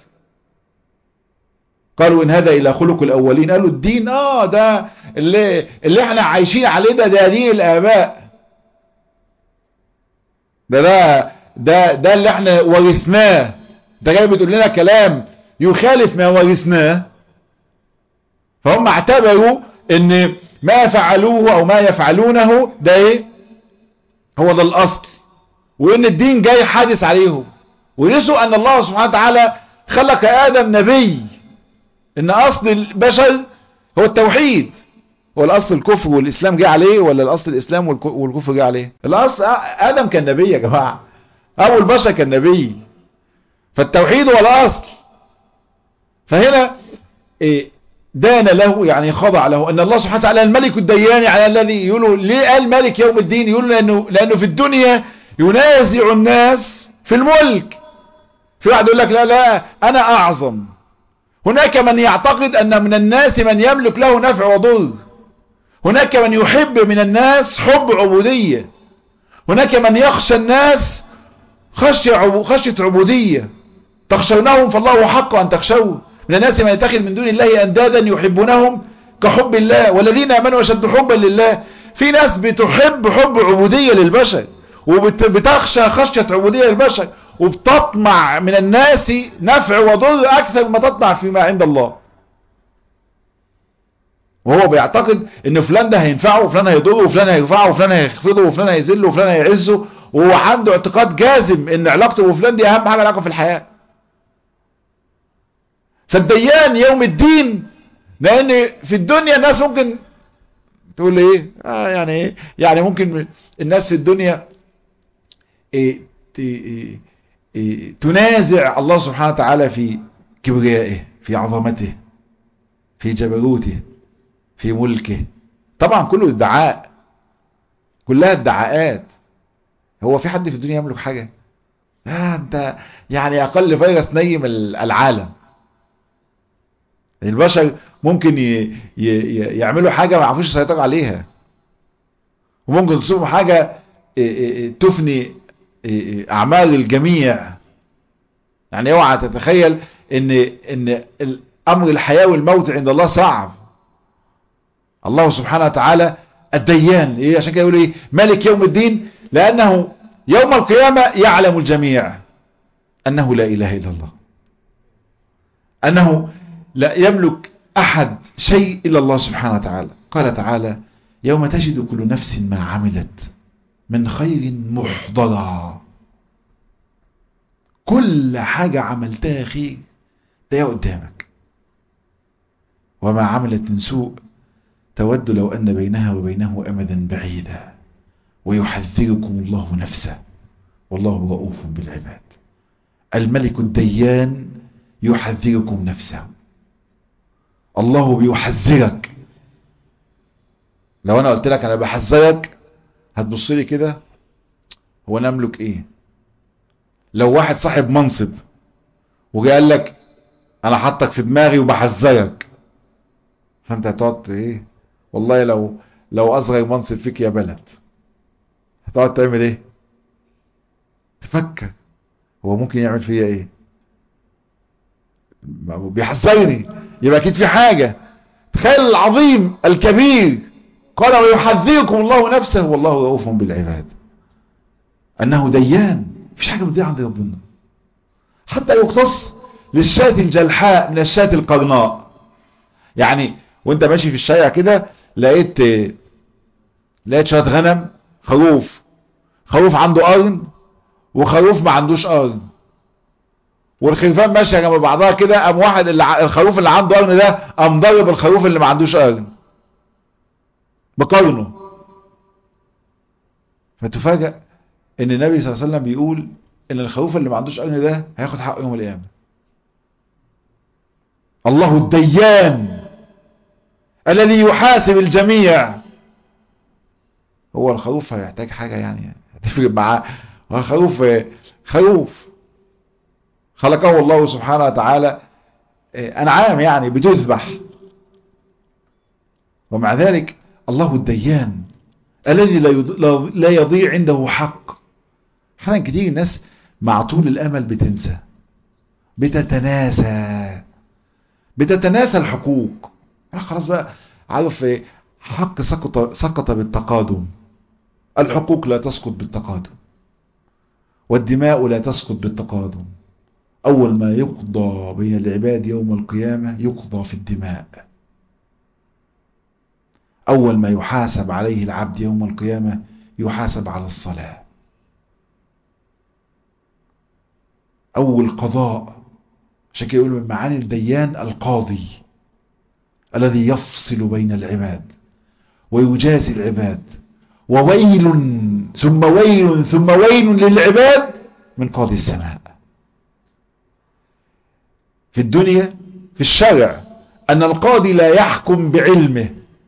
[SPEAKER 1] قالوا ان هذا الى خلق الاولين قالوا الدين اه ده اللي, اللي احنا عايشين عليه ده ده دين الاباء ده ده ده, ده اللي احنا ورثناه ده جاي بتقول لنا كلام يخالف ما ورثناه فهم اعتبروا ان ما فعلوه او ما يفعلونه ده ايه هو ده الاصل وان الدين جاي حادث عليهم ونسوا ان الله سبحانه وتعالى خلق ادم نبي ان اصل البشر هو التوحيد هو الاصل الكفر والاسلام جه عليه ولا الاصل الاسلام والكفر جه عليه الاصل ادم كان نبي يا جماعه ابو البشر كان نبي فالتوحيد هو الاصل فهنا إيه دان له يعني خضع له ان الله سبحانه وتعالى الملك الديان على الذي يقول ليه قال ملك يوم الدين يقول لانه لانه في الدنيا ينازع الناس في الملك في واحد يقول لك لا لا انا اعظم هناك من يعتقد ان من الناس من يملك له نفع وضر هناك من يحب من الناس حب عبودية هناك من يخشى الناس خشية خشية عبودية تخشونهم فالله حق ان تخشوه من الناس من يتخذ من دون الله اندادا يحبونهم كحب الله والذين امنوا اشد حبا لله في ناس بتحب حب عبودية للبشر وبتخشى خشية عبودية للبشر وبتطمع من الناس نفع وضر اكثر ما تطمع فيما عند الله وهو بيعتقد ان فلان ده هينفعه وفلان هيضره وفلان هيرفعه وفلان هيخفضه وفلان هيذله وفلان هيعزه وهو عنده اعتقاد جازم ان علاقته بفلان دي اهم حاجة علاقة في الحياة فالديان يوم الدين لان في الدنيا الناس ممكن تقول ايه آه يعني ايه يعني ممكن الناس في الدنيا إيه إيه إيه تنازع الله سبحانه وتعالى في كبريائه في عظمته في جبروته في ملكه طبعا كله ادعاء كلها ادعاءات هو في حد في الدنيا يملك حاجة آه انت يعني اقل فيروس نيم العالم البشر ممكن ي... ي... يعملوا حاجة ما يعرفوش يسيطروا عليها وممكن تصيبوا حاجة تفني اعمال الجميع يعني اوعى تتخيل ان ان الامر الحياة والموت عند الله صعب الله سبحانه وتعالى الديان ايه عشان كده يقول ايه ملك يوم الدين لانه يوم القيامة يعلم الجميع انه لا اله الا الله انه لا يملك احد شيء الا الله سبحانه وتعالى قال تعالى يوم تجد كل نفس ما عملت من خير محضرا كل حاجة عملتها خير ده قدامك وما عملت من سوء تود لو أن بينها وبينه أمدا بعيدا ويحذركم الله نفسه والله رؤوف بالعباد الملك الديان يحذركم نفسه الله بيحذرك لو انا قلت لك انا بحذرك هتبص لي كده هو انا املك ايه لو واحد صاحب منصب وجاء قال لك انا حطك في دماغي وبحذرك فانت هتقعد ايه والله لو لو اصغر منصب فيك يا بلد هتقعد تعمل ايه تفكر هو ممكن يعمل فيا ايه بيحذرني يبقى اكيد في حاجة تخيل العظيم الكبير قال ويحذركم الله نفسه والله رؤوف بالعباد انه ديان مفيش حاجة بتضيع عند ربنا حتى يقتص للشاة الجلحاء من الشاة القرناء يعني وانت ماشي في الشارع كده لقيت لقيت شوية غنم خروف خروف عنده قرن وخروف ما عندوش قرن والخرفان ماشيه جنب بعضها كده قام واحد اللي ع... الخروف اللي عنده قرن ده قام ضرب الخروف اللي ما عندوش قرن بقرنه فتفاجأ ان النبي صلى الله عليه وسلم بيقول ان الخروف اللي ما عندوش قرن ده هياخد حقه يوم القيامه الله الديان الذي يحاسب الجميع هو الخروف هيحتاج حاجه يعني هتفرق معاه الخروف خروف خلقه الله سبحانه وتعالى أنعام يعني بتذبح ومع ذلك الله الديان الذي لا يضيع عنده حق احيانا كتير الناس مع طول الأمل بتنسى بتتناسى بتتناسى الحقوق خلاص بقى عارف حق سقط, سقط بالتقادم الحقوق لا تسقط بالتقادم والدماء لا تسقط بالتقادم أول ما يقضى بين العباد يوم القيامة يقضى في الدماء أول ما يحاسب عليه العبد يوم القيامة يحاسب على الصلاة أول قضاء عشان كده يقول من معاني الديان القاضي الذي يفصل بين العباد ويجازي العباد وويل ثم ويل ثم ويل للعباد من قاضي السماء في الدنيا في الشرع أن القاضي لا يحكم بعلمه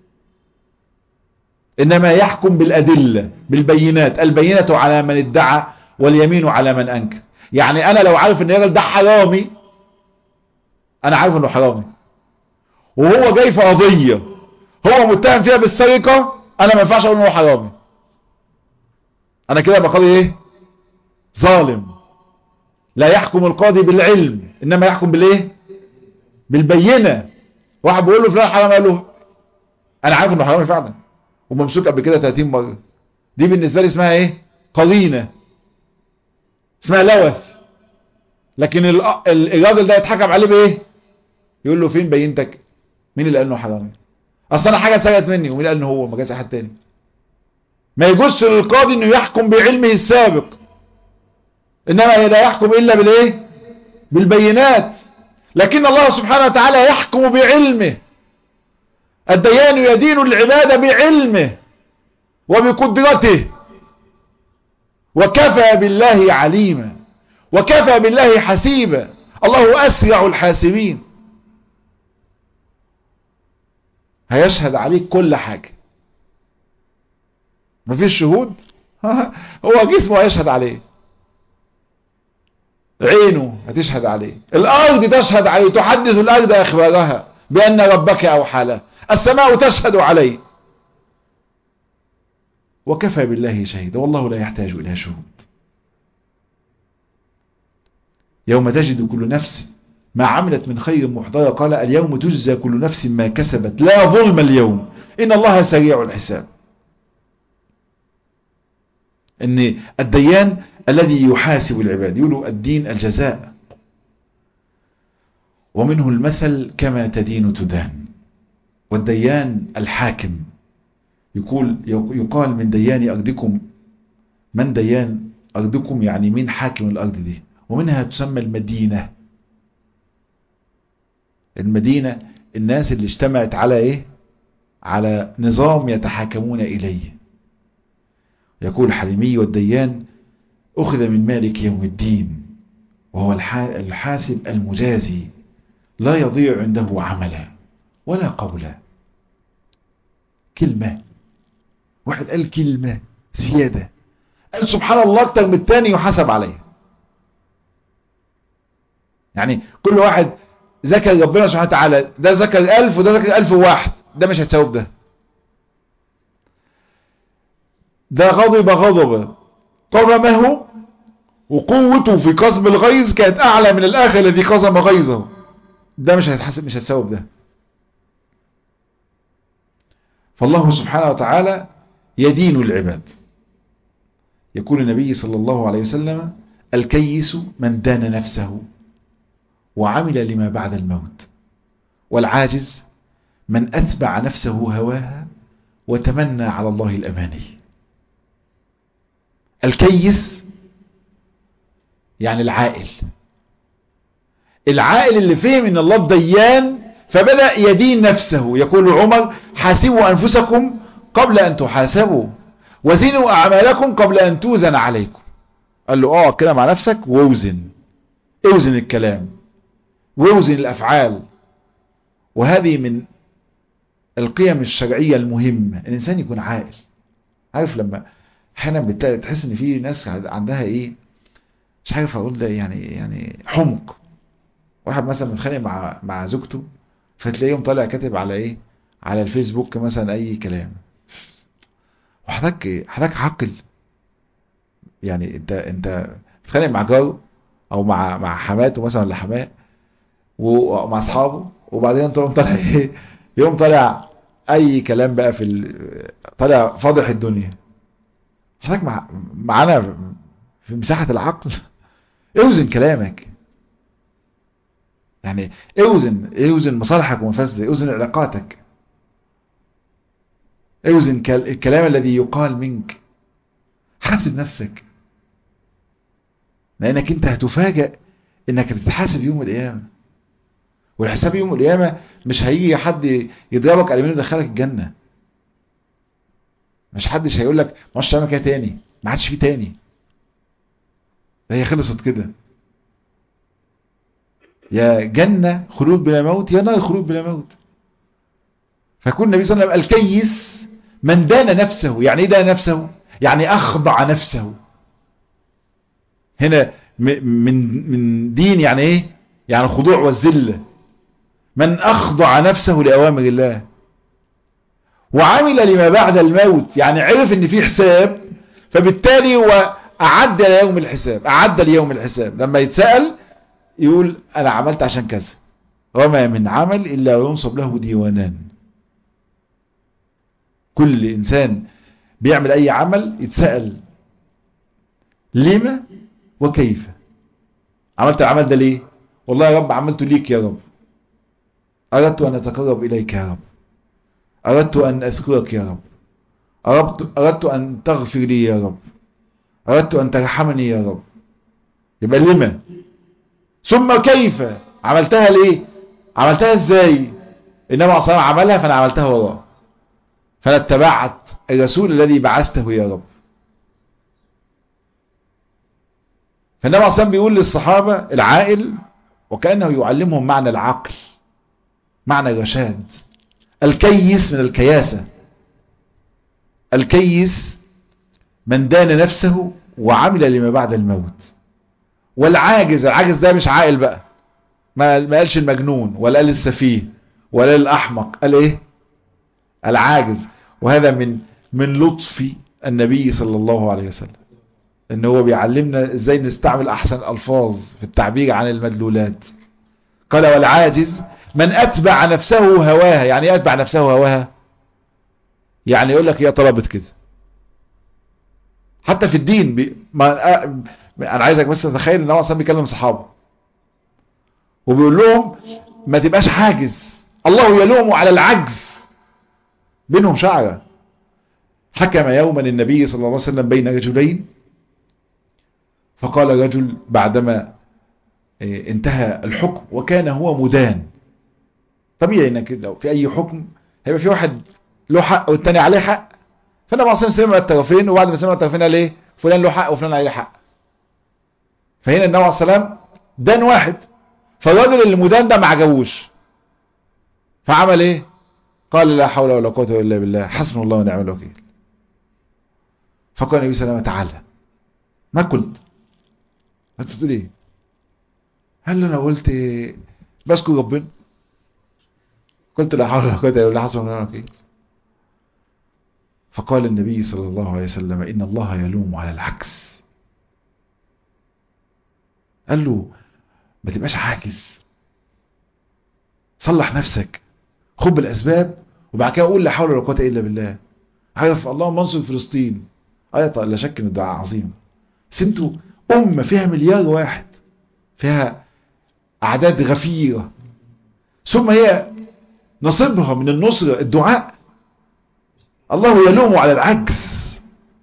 [SPEAKER 1] إنما يحكم بالأدلة بالبينات البينة على من ادعى واليمين على من أنكر يعني أنا لو عارف أن الراجل ده حرامي أنا عارف أنه حرامي وهو جاي في قضية هو متهم فيها بالسرقة أنا ما ينفعش أقول أنه حرامي أنا كده بقاضي إيه ظالم لا يحكم القاضي بالعلم انما يحكم بالايه بالبينه واحد بيقول له فلان حرام قال له انا عارف انه حرامي فعلا وممسوك قبل كده 30 مره دي بالنسبه لي اسمها ايه قرينه اسمها لوث لكن الراجل ده يتحكم عليه بايه يقول له فين بينتك مين اللي قال انه حرامي اصل انا حاجه سرقت مني ومين قال انه هو ما جاش حد تاني ما يجوزش للقاضي انه يحكم بعلمه السابق انما لا يحكم الا بالايه بالبينات لكن الله سبحانه وتعالى يحكم بعلمه الديان يدين العباد بعلمه وبقدرته وكفى بالله عليما وكفى بالله حسيبا الله أسرع الحاسبين هيشهد عليك كل حاجة مفيش شهود هو جسمه هيشهد عليه عينه هتشهد عليه الأرض تشهد عليه تحدث الأرض أخبارها بأن ربك أوحى له السماء تشهد عليه وكفى بالله شهيدا والله لا يحتاج إلى شهود يوم تجد كل نفس ما عملت من خير محضرة قال اليوم تجزى كل نفس ما كسبت لا ظلم اليوم إن الله سريع الحساب ان الديان الذي يحاسب العباد يقولوا الدين الجزاء ومنه المثل كما تدين تدان والديان الحاكم يقول يقال من ديان أرضكم من ديان أرضكم يعني مين حاكم الأرض دي ومنها تسمى المدينة المدينة الناس اللي اجتمعت على ايه على نظام يتحاكمون اليه يقول الحليمي والديان اخذ من مالك يوم الدين وهو الحاسب المجازي لا يضيع عنده عملا ولا قولا كلمة واحد قال كلمة زيادة قال سبحان الله اكتر من التاني يحاسب عليه يعني كل واحد ذكر ربنا سبحانه وتعالى ده ذكر ألف وده ذكر ألف وواحد ده مش هتساوب ده ده غضب غضب قضمه وقوته في قصب الغيظ كانت أعلى من الآخر الذي قصم غيظه ده مش هيتحسب مش هتساوب ده فالله سبحانه وتعالى يدين العباد يقول النبي صلى الله عليه وسلم الكيس من دان نفسه وعمل لما بعد الموت والعاجز من أتبع نفسه هواها وتمنى على الله الأماني الكيس يعني العائل العائل اللي فهم ان الله ديان فبدأ يدين نفسه يقول عمر حاسبوا أنفسكم قبل أن تحاسبوا وزنوا أعمالكم قبل أن توزن عليكم قال له اه كده مع نفسك ووزن اوزن الكلام ووزن الأفعال وهذه من القيم الشرعية المهمة الإنسان يكون عاقل عارف لما احيانا تحس ان في ناس عندها ايه مش عارف اقول ده يعني يعني حمق واحد مثلا متخانق مع مع زوجته فتلاقيهم طالع كاتب على ايه على الفيسبوك مثلا اي كلام وحضرتك حضرتك عاقل يعني انت انت بتتخانق مع جاره او مع مع حماته مثلا ولا حماه ومع اصحابه وبعدين تقوم طالع ايه يوم طالع اي كلام بقى في ال... طالع فاضح الدنيا حضرتك مع... معانا في مساحة العقل اوزن كلامك يعني اوزن اوزن مصالحك ومفاسدك اوزن علاقاتك اوزن الكلام الذي يقال منك حاسب نفسك لانك انت هتفاجأ انك بتتحاسب يوم القيامة والحساب يوم القيامة مش هيجي حد يضربك على يمين ويدخلك الجنة مش حدش هيقول لك مش تعمل كده تاني ما عادش فيه تاني ده هي خلصت كده يا جنة خلود بلا موت يا نار خلود بلا موت فيكون النبي صلى الله عليه وسلم الكيس من دان نفسه يعني ايه دان نفسه يعني اخضع نفسه هنا من من دين يعني ايه يعني الخضوع والذله من اخضع نفسه لاوامر الله وعمل لما بعد الموت يعني عرف ان في حساب فبالتالي هو اعد ليوم الحساب اعد ليوم الحساب لما يتسأل يقول انا عملت عشان كذا وما من عمل الا وينصب له ديوانان كل انسان بيعمل اي عمل يتسأل لما وكيف عملت العمل ده ليه والله يا رب عملته ليك يا رب اردت ان اتقرب اليك يا رب أردت أن أذكرك يا رب أردت, أردت أن تغفر لي يا رب أردت أن ترحمني يا رب يبقى لما ثم كيف عملتها ليه عملتها ازاي إنما أصلا عملها فأنا عملتها وراه فأنا اتبعت الرسول الذي بعثته يا رب فالنبي أصلا بيقول للصحابة العائل وكأنه يعلمهم معنى العقل معنى الرشاد الكيس من الكياسة الكيس من دان نفسه وعمل لما بعد الموت والعاجز العاجز ده مش عاقل بقى ما ما قالش المجنون ولا قال السفيه ولا الأحمق قال ايه العاجز وهذا من من لطف النبي صلى الله عليه وسلم ان هو بيعلمنا ازاي نستعمل احسن الالفاظ في التعبير عن المدلولات قال والعاجز من اتبع نفسه هواها يعني ايه اتبع نفسه هواها يعني يقول لك هي طلبت كده حتى في الدين بي... ما... انا عايزك بس تتخيل ان هو اصلا بيكلم صحابه وبيقول لهم ما تبقاش حاجز الله يلوم على العجز بينهم شعرة حكم يوما النبي صلى الله عليه وسلم بين رجلين فقال رجل بعدما انتهى الحكم وكان هو مدان طبيعي انك لو في اي حكم هيبقى في واحد له حق والتاني عليه حق فانا بعصم سمع الطرفين وبعد ما سمع الطرفين قال ايه فلان له حق وفلان عليه حق فهنا النبي عليه السلام دان واحد فالراجل اللي مدان ده ما عجبوش فعمل ايه قال لا حول ولا قوه الا بالله حسبنا الله ونعم الوكيل فقال النبي صلى الله عليه وسلم تعالى ما قلت انت بتقول ايه هل انا قلت بذكر ربنا قلت لا حول ولا قوه الا بالله حسبنا الله ونعم الوكيل فقال النبي صلى الله عليه وسلم ان الله يلوم على العكس قال له ما تبقاش عاجز صلح نفسك خد بالاسباب وبعد كده قول لا حول ولا قوه الا بالله عارف اللهم انصر فلسطين ايه لا شك ان الدعاء عظيم بس انتوا امه فيها مليار واحد فيها اعداد غفيره ثم هي نصيبها من النصره الدعاء الله يلوم على العجز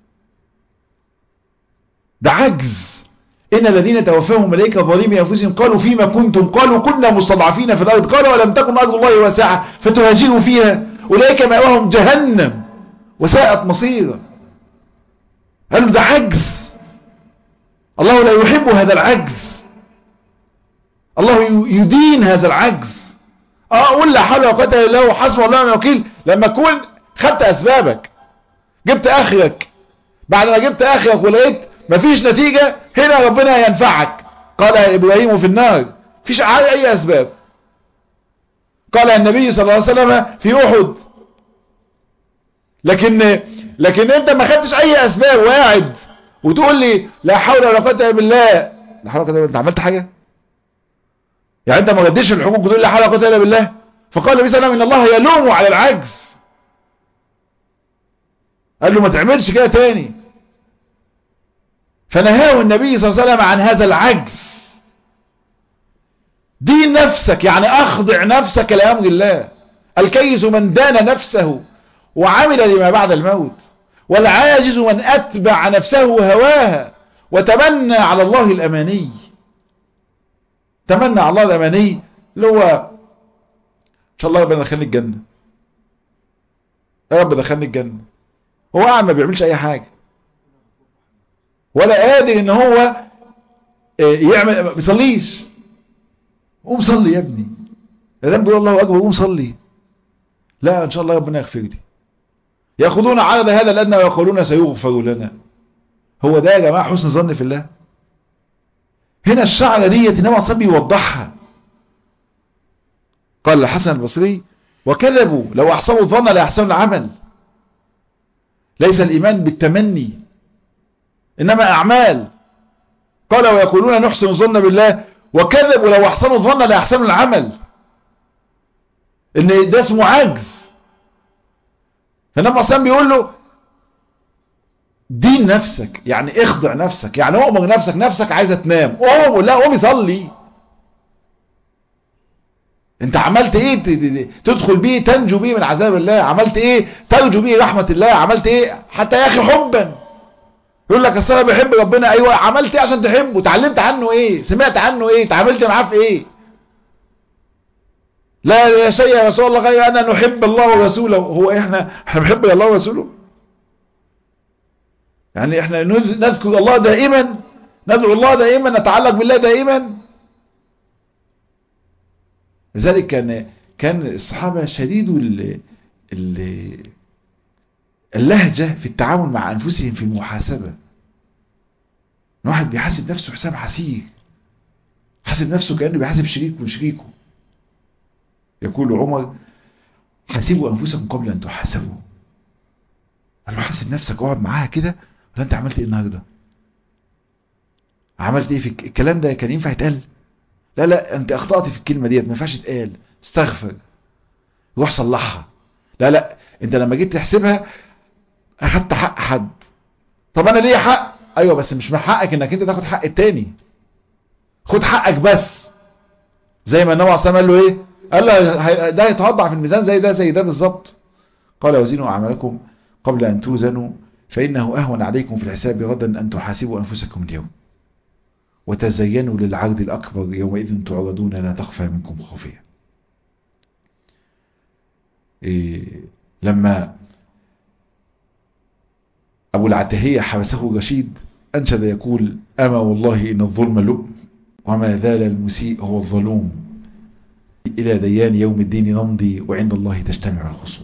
[SPEAKER 1] ده عجز إن الذين توفاهم ملائكة ظالمي أنفسهم قالوا فيما كنتم قالوا كنا مستضعفين في الأرض قالوا ولم تكن أرض الله واسعة فتهاجروا فيها أولئك مأواهم جهنم وساءت مصيرا قالوا ده عجز الله لا يحب هذا العجز الله يدين هذا العجز اه قول لا حول ولا قوه الا بالله وحسبنا الله ونعم الوكيل لما تكون خدت اسبابك جبت اخرك بعد ما جبت اخرك ولقيت مفيش نتيجة هنا ربنا ينفعك قال ابراهيم في النار فيش اي اسباب قال النبي صلى الله عليه وسلم في احد لكن لكن انت ما خدتش اي اسباب وقاعد وتقول لي لا حول ولا قوه الا بالله لا حول ولا قوه انت عملت حاجه يعني انت ما رديتش الحقوق وتقول لا حول ولا قوه الا بالله فقال النبي صلى الله عليه وسلم ان الله يلوم على العجز قال له ما تعملش كده تاني فنهاه النبي صلى الله عليه وسلم عن هذا العجز دين نفسك يعني اخضع نفسك لامر الله الكيس من دان نفسه وعمل لما بعد الموت والعاجز من اتبع نفسه هواها وتمنى على الله الاماني تمنى على الله الاماني اللي هو ان شاء الله ربنا دخلني الجنه يا رب دخلني الجنه هو قاعد ما بيعملش اي حاجه ولا قادر ان هو يعمل ما بيصليش قوم صلي يا ابني يا بيقول الله اكبر قوم صلي لا ان شاء الله ربنا يغفر لي ياخذون عرض هذا الادنى ويقولون سيغفر لنا هو ده يا جماعه حسن ظن في الله هنا الشعره ديت انما صبي يوضحها قال الحسن البصري وكذبوا لو احسنوا الظن لا احسنوا العمل ليس الايمان بالتمني انما اعمال قال ويقولون نحسن الظن بالله وكذبوا لو احسنوا الظن لا احسنوا العمل ان ده اسمه عجز فالنبي صلى بيقول له دين نفسك يعني اخضع نفسك يعني اؤمر نفسك نفسك عايزه تنام قوم لا قوم صلي انت عملت ايه تدخل بيه تنجو بيه من عذاب الله عملت ايه ترجو بيه رحمة الله عملت ايه حتى يا اخي حبا يقول لك اصل انا بحب ربنا ايوه عملت ايه عشان تحبه اتعلمت عنه ايه سمعت عنه ايه اتعاملت معاه في ايه لا يا شيء يا رسول الله غير أن نحب الله ورسوله هو إحنا إحنا بنحب الله ورسوله يعني إحنا نذكر الله دائما ندعو الله دائما نتعلق بالله دائما لذلك كان كان الصحابة شديد ال ال اللهجة في التعامل مع أنفسهم في المحاسبة الواحد بيحاسب نفسه حساب حسير حاسب نفسه كأنه بيحاسب شريك من شريكه يقول عمر حاسبوا أنفسكم قبل أن تحاسبوا قال له حاسب نفسك اقعد معاها كده ولا أنت عملت إيه النهارده عملت إيه في الكلام ده كان ينفع يتقال لا لا أنت أخطأت في الكلمة ديت ما ينفعش تقال استغفر روح صلحها لا لا أنت لما جيت تحسبها أخدت حق حد طب أنا ليه حق أيوة بس مش من حقك إنك أنت تاخد حق التاني خد حقك بس زي ما النبي عليه قال له إيه قال له ده يتوضع في الميزان زي ده زي ده بالظبط قال وزنوا أعمالكم قبل أن توزنوا فإنه أهون عليكم في الحساب غدا أن تحاسبوا أنفسكم اليوم وتزينوا للعرض الأكبر يومئذ تعرضون لا تخفى منكم خافية إيه لما أبو العتهية حبسه رشيد أنشد يقول أما والله إن الظلم لؤم وما زال المسيء هو الظلوم إلى ديان يوم الدين نمضي وعند الله تجتمع الخصوم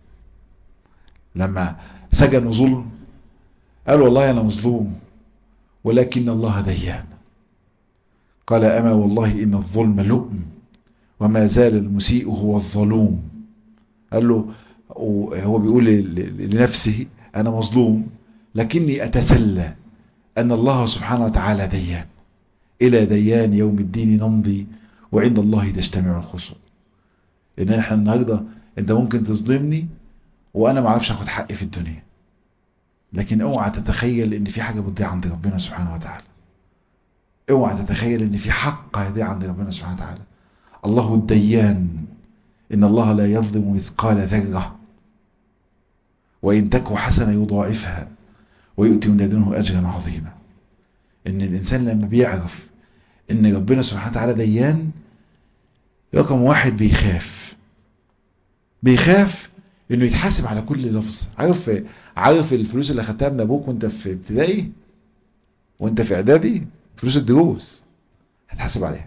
[SPEAKER 1] لما سجنوا ظلم قال والله أنا مظلوم ولكن الله ديان قال أما والله إن الظلم لؤم وما زال المسيء هو الظلوم قال له هو بيقول لنفسه أنا مظلوم لكني أتسلى أن الله سبحانه وتعالى ديان إلى ديان يوم الدين نمضي وعند الله تجتمع الخصوم إن احنا النهاردة أنت ممكن تظلمني وأنا ما اعرفش أخد حقي في الدنيا لكن اوعى تتخيل ان في حاجة بتضيع عند ربنا سبحانه وتعالى اوعى تتخيل ان في حق هيضيع عند ربنا سبحانه وتعالى الله الديان ان الله لا يظلم مثقال ذرة وان تك حسنة يضاعفها ويؤتي من لدنه اجرا عظيما ان الانسان لما بيعرف ان ربنا سبحانه وتعالى ديان رقم واحد بيخاف بيخاف انه يتحاسب على كل لفظ عارف عارف الفلوس اللي اخدتها من ابوك وانت في ابتدائي وانت في اعدادي فلوس الدروس هتحاسب عليها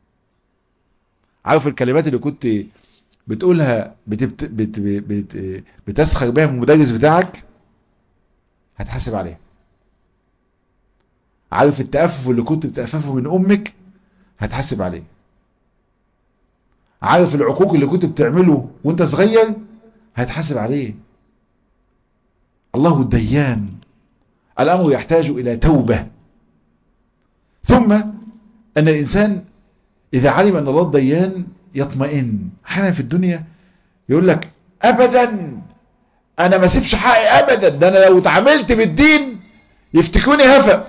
[SPEAKER 1] عارف الكلمات اللي كنت بتقولها بتبت... بت... بت... بتسخر بيها من المدرس بتاعك هتحاسب عليها عارف التأفف اللي كنت بتأففه من امك هتحاسب عليه عارف العقوق اللي كنت بتعمله وانت صغير هتحاسب عليه الله الديان الأمر يحتاج إلى توبة ثم أن الإنسان إذا علم أن الله الديان يطمئن أحيانا في الدنيا يقول لك أبدا أنا ما سيبش حقي أبدا ده أنا لو اتعاملت بالدين يفتكوني هفا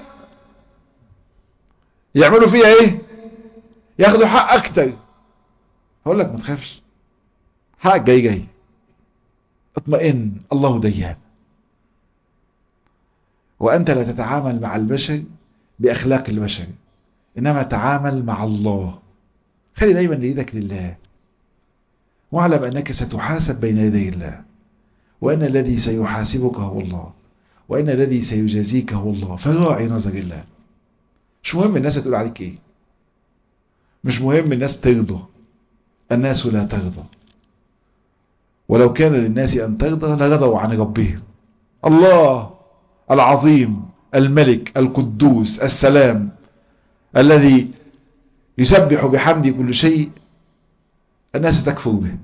[SPEAKER 1] يعملوا فيها إيه ياخدوا حق أكتر هقول لك ما تخافش حقك جاي جاي اطمئن الله ديان وأنت لا تتعامل مع البشر بأخلاق البشر إنما تعامل مع الله خلي دايما ليدك لله واعلم أنك ستحاسب بين يدي الله وأن الذي سيحاسبك هو الله وأن الذي سيجازيك هو الله فراعي نظر الله مش مهم الناس تقول عليك ايه مش مهم الناس ترضى الناس لا ترضى ولو كان للناس أن ترضى لرضوا عن ربهم الله العظيم الملك القدوس السلام الذي يسبح بحمد كل شيء الناس تكفر به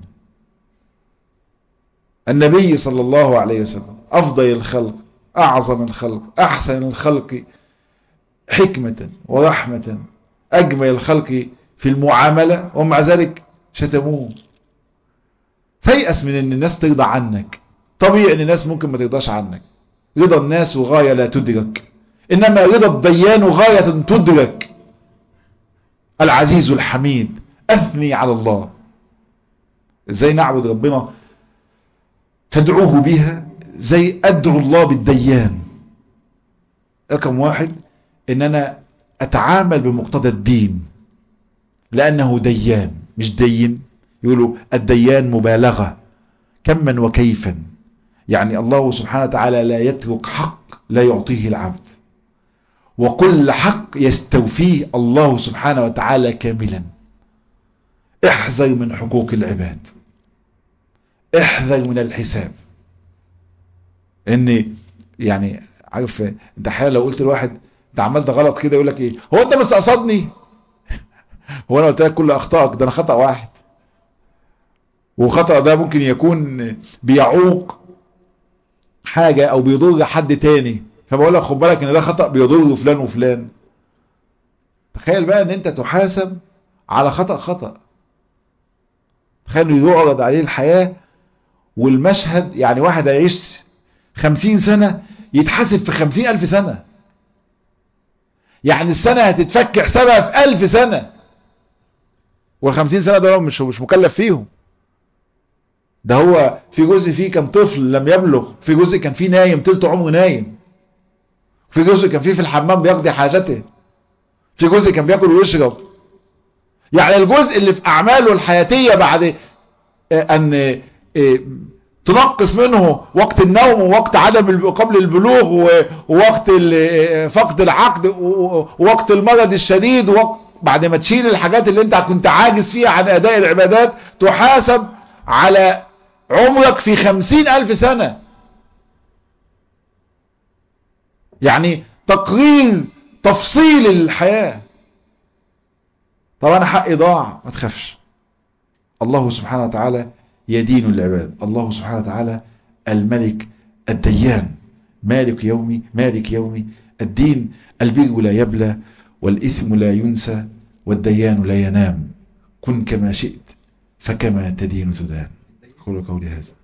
[SPEAKER 1] النبي صلى الله عليه وسلم أفضل الخلق أعظم الخلق أحسن الخلق حكمة ورحمة أجمل الخلق في المعاملة ومع ذلك شتموه فيأس من ان الناس ترضى عنك طبيعي ان الناس ممكن ما ترضاش عنك رضا الناس غاية لا تدرك انما رضا الديان غاية تدرك العزيز الحميد اثني على الله ازاي نعبد ربنا تدعوه بها زي ادعو الله بالديان رقم واحد ان انا اتعامل بمقتضى الدين لانه ديان مش دين يقولوا الديان مبالغة كما وكيفا يعني الله سبحانه وتعالى لا يترك حق لا يعطيه العبد وكل حق يستوفيه الله سبحانه وتعالى كاملا احذر من حقوق العباد احذر من الحساب ان يعني عارف انت احيانا لو قلت لواحد انت عملت غلط كده يقول لك ايه هو انت مستقصدني هو انا قلت لك كل اخطائك ده انا خطأ واحد وخطأ ده ممكن يكون بيعوق حاجة او بيضر حد تاني فبقول لك خد بالك ان ده خطأ بيضر فلان وفلان تخيل بقى ان انت تحاسب على خطأ خطأ تخيل انه يعرض عليه الحياة والمشهد يعني واحد هيعيش خمسين سنة يتحاسب في خمسين الف سنة يعني السنة هتتفك حسابها في الف سنة والخمسين سنة دول مش مش مكلف فيهم ده هو في جزء فيه كان طفل لم يبلغ في جزء كان فيه نايم تلت عمره نايم في جزء كان فيه في الحمام بيقضي حاجته في جزء كان بياكل ويشرب يعني الجزء اللي في اعماله الحياتية بعد ان تنقص منه وقت النوم ووقت عدم قبل البلوغ ووقت فقد العقد ووقت المرض الشديد ووقت بعد ما تشيل الحاجات اللي انت كنت عاجز فيها عن اداء العبادات تحاسب على عمرك في خمسين الف سنة يعني تقرير تفصيل الحياة طب انا حقي ضاع ما تخافش الله سبحانه وتعالى يدين العباد الله سبحانه وتعالى الملك الديان مالك يومي مالك يومي الدين البر لا يبلى والإثم لا ينسى والديان لا ينام كن كما شئت فكما تدين تدان قولوا قولي هذا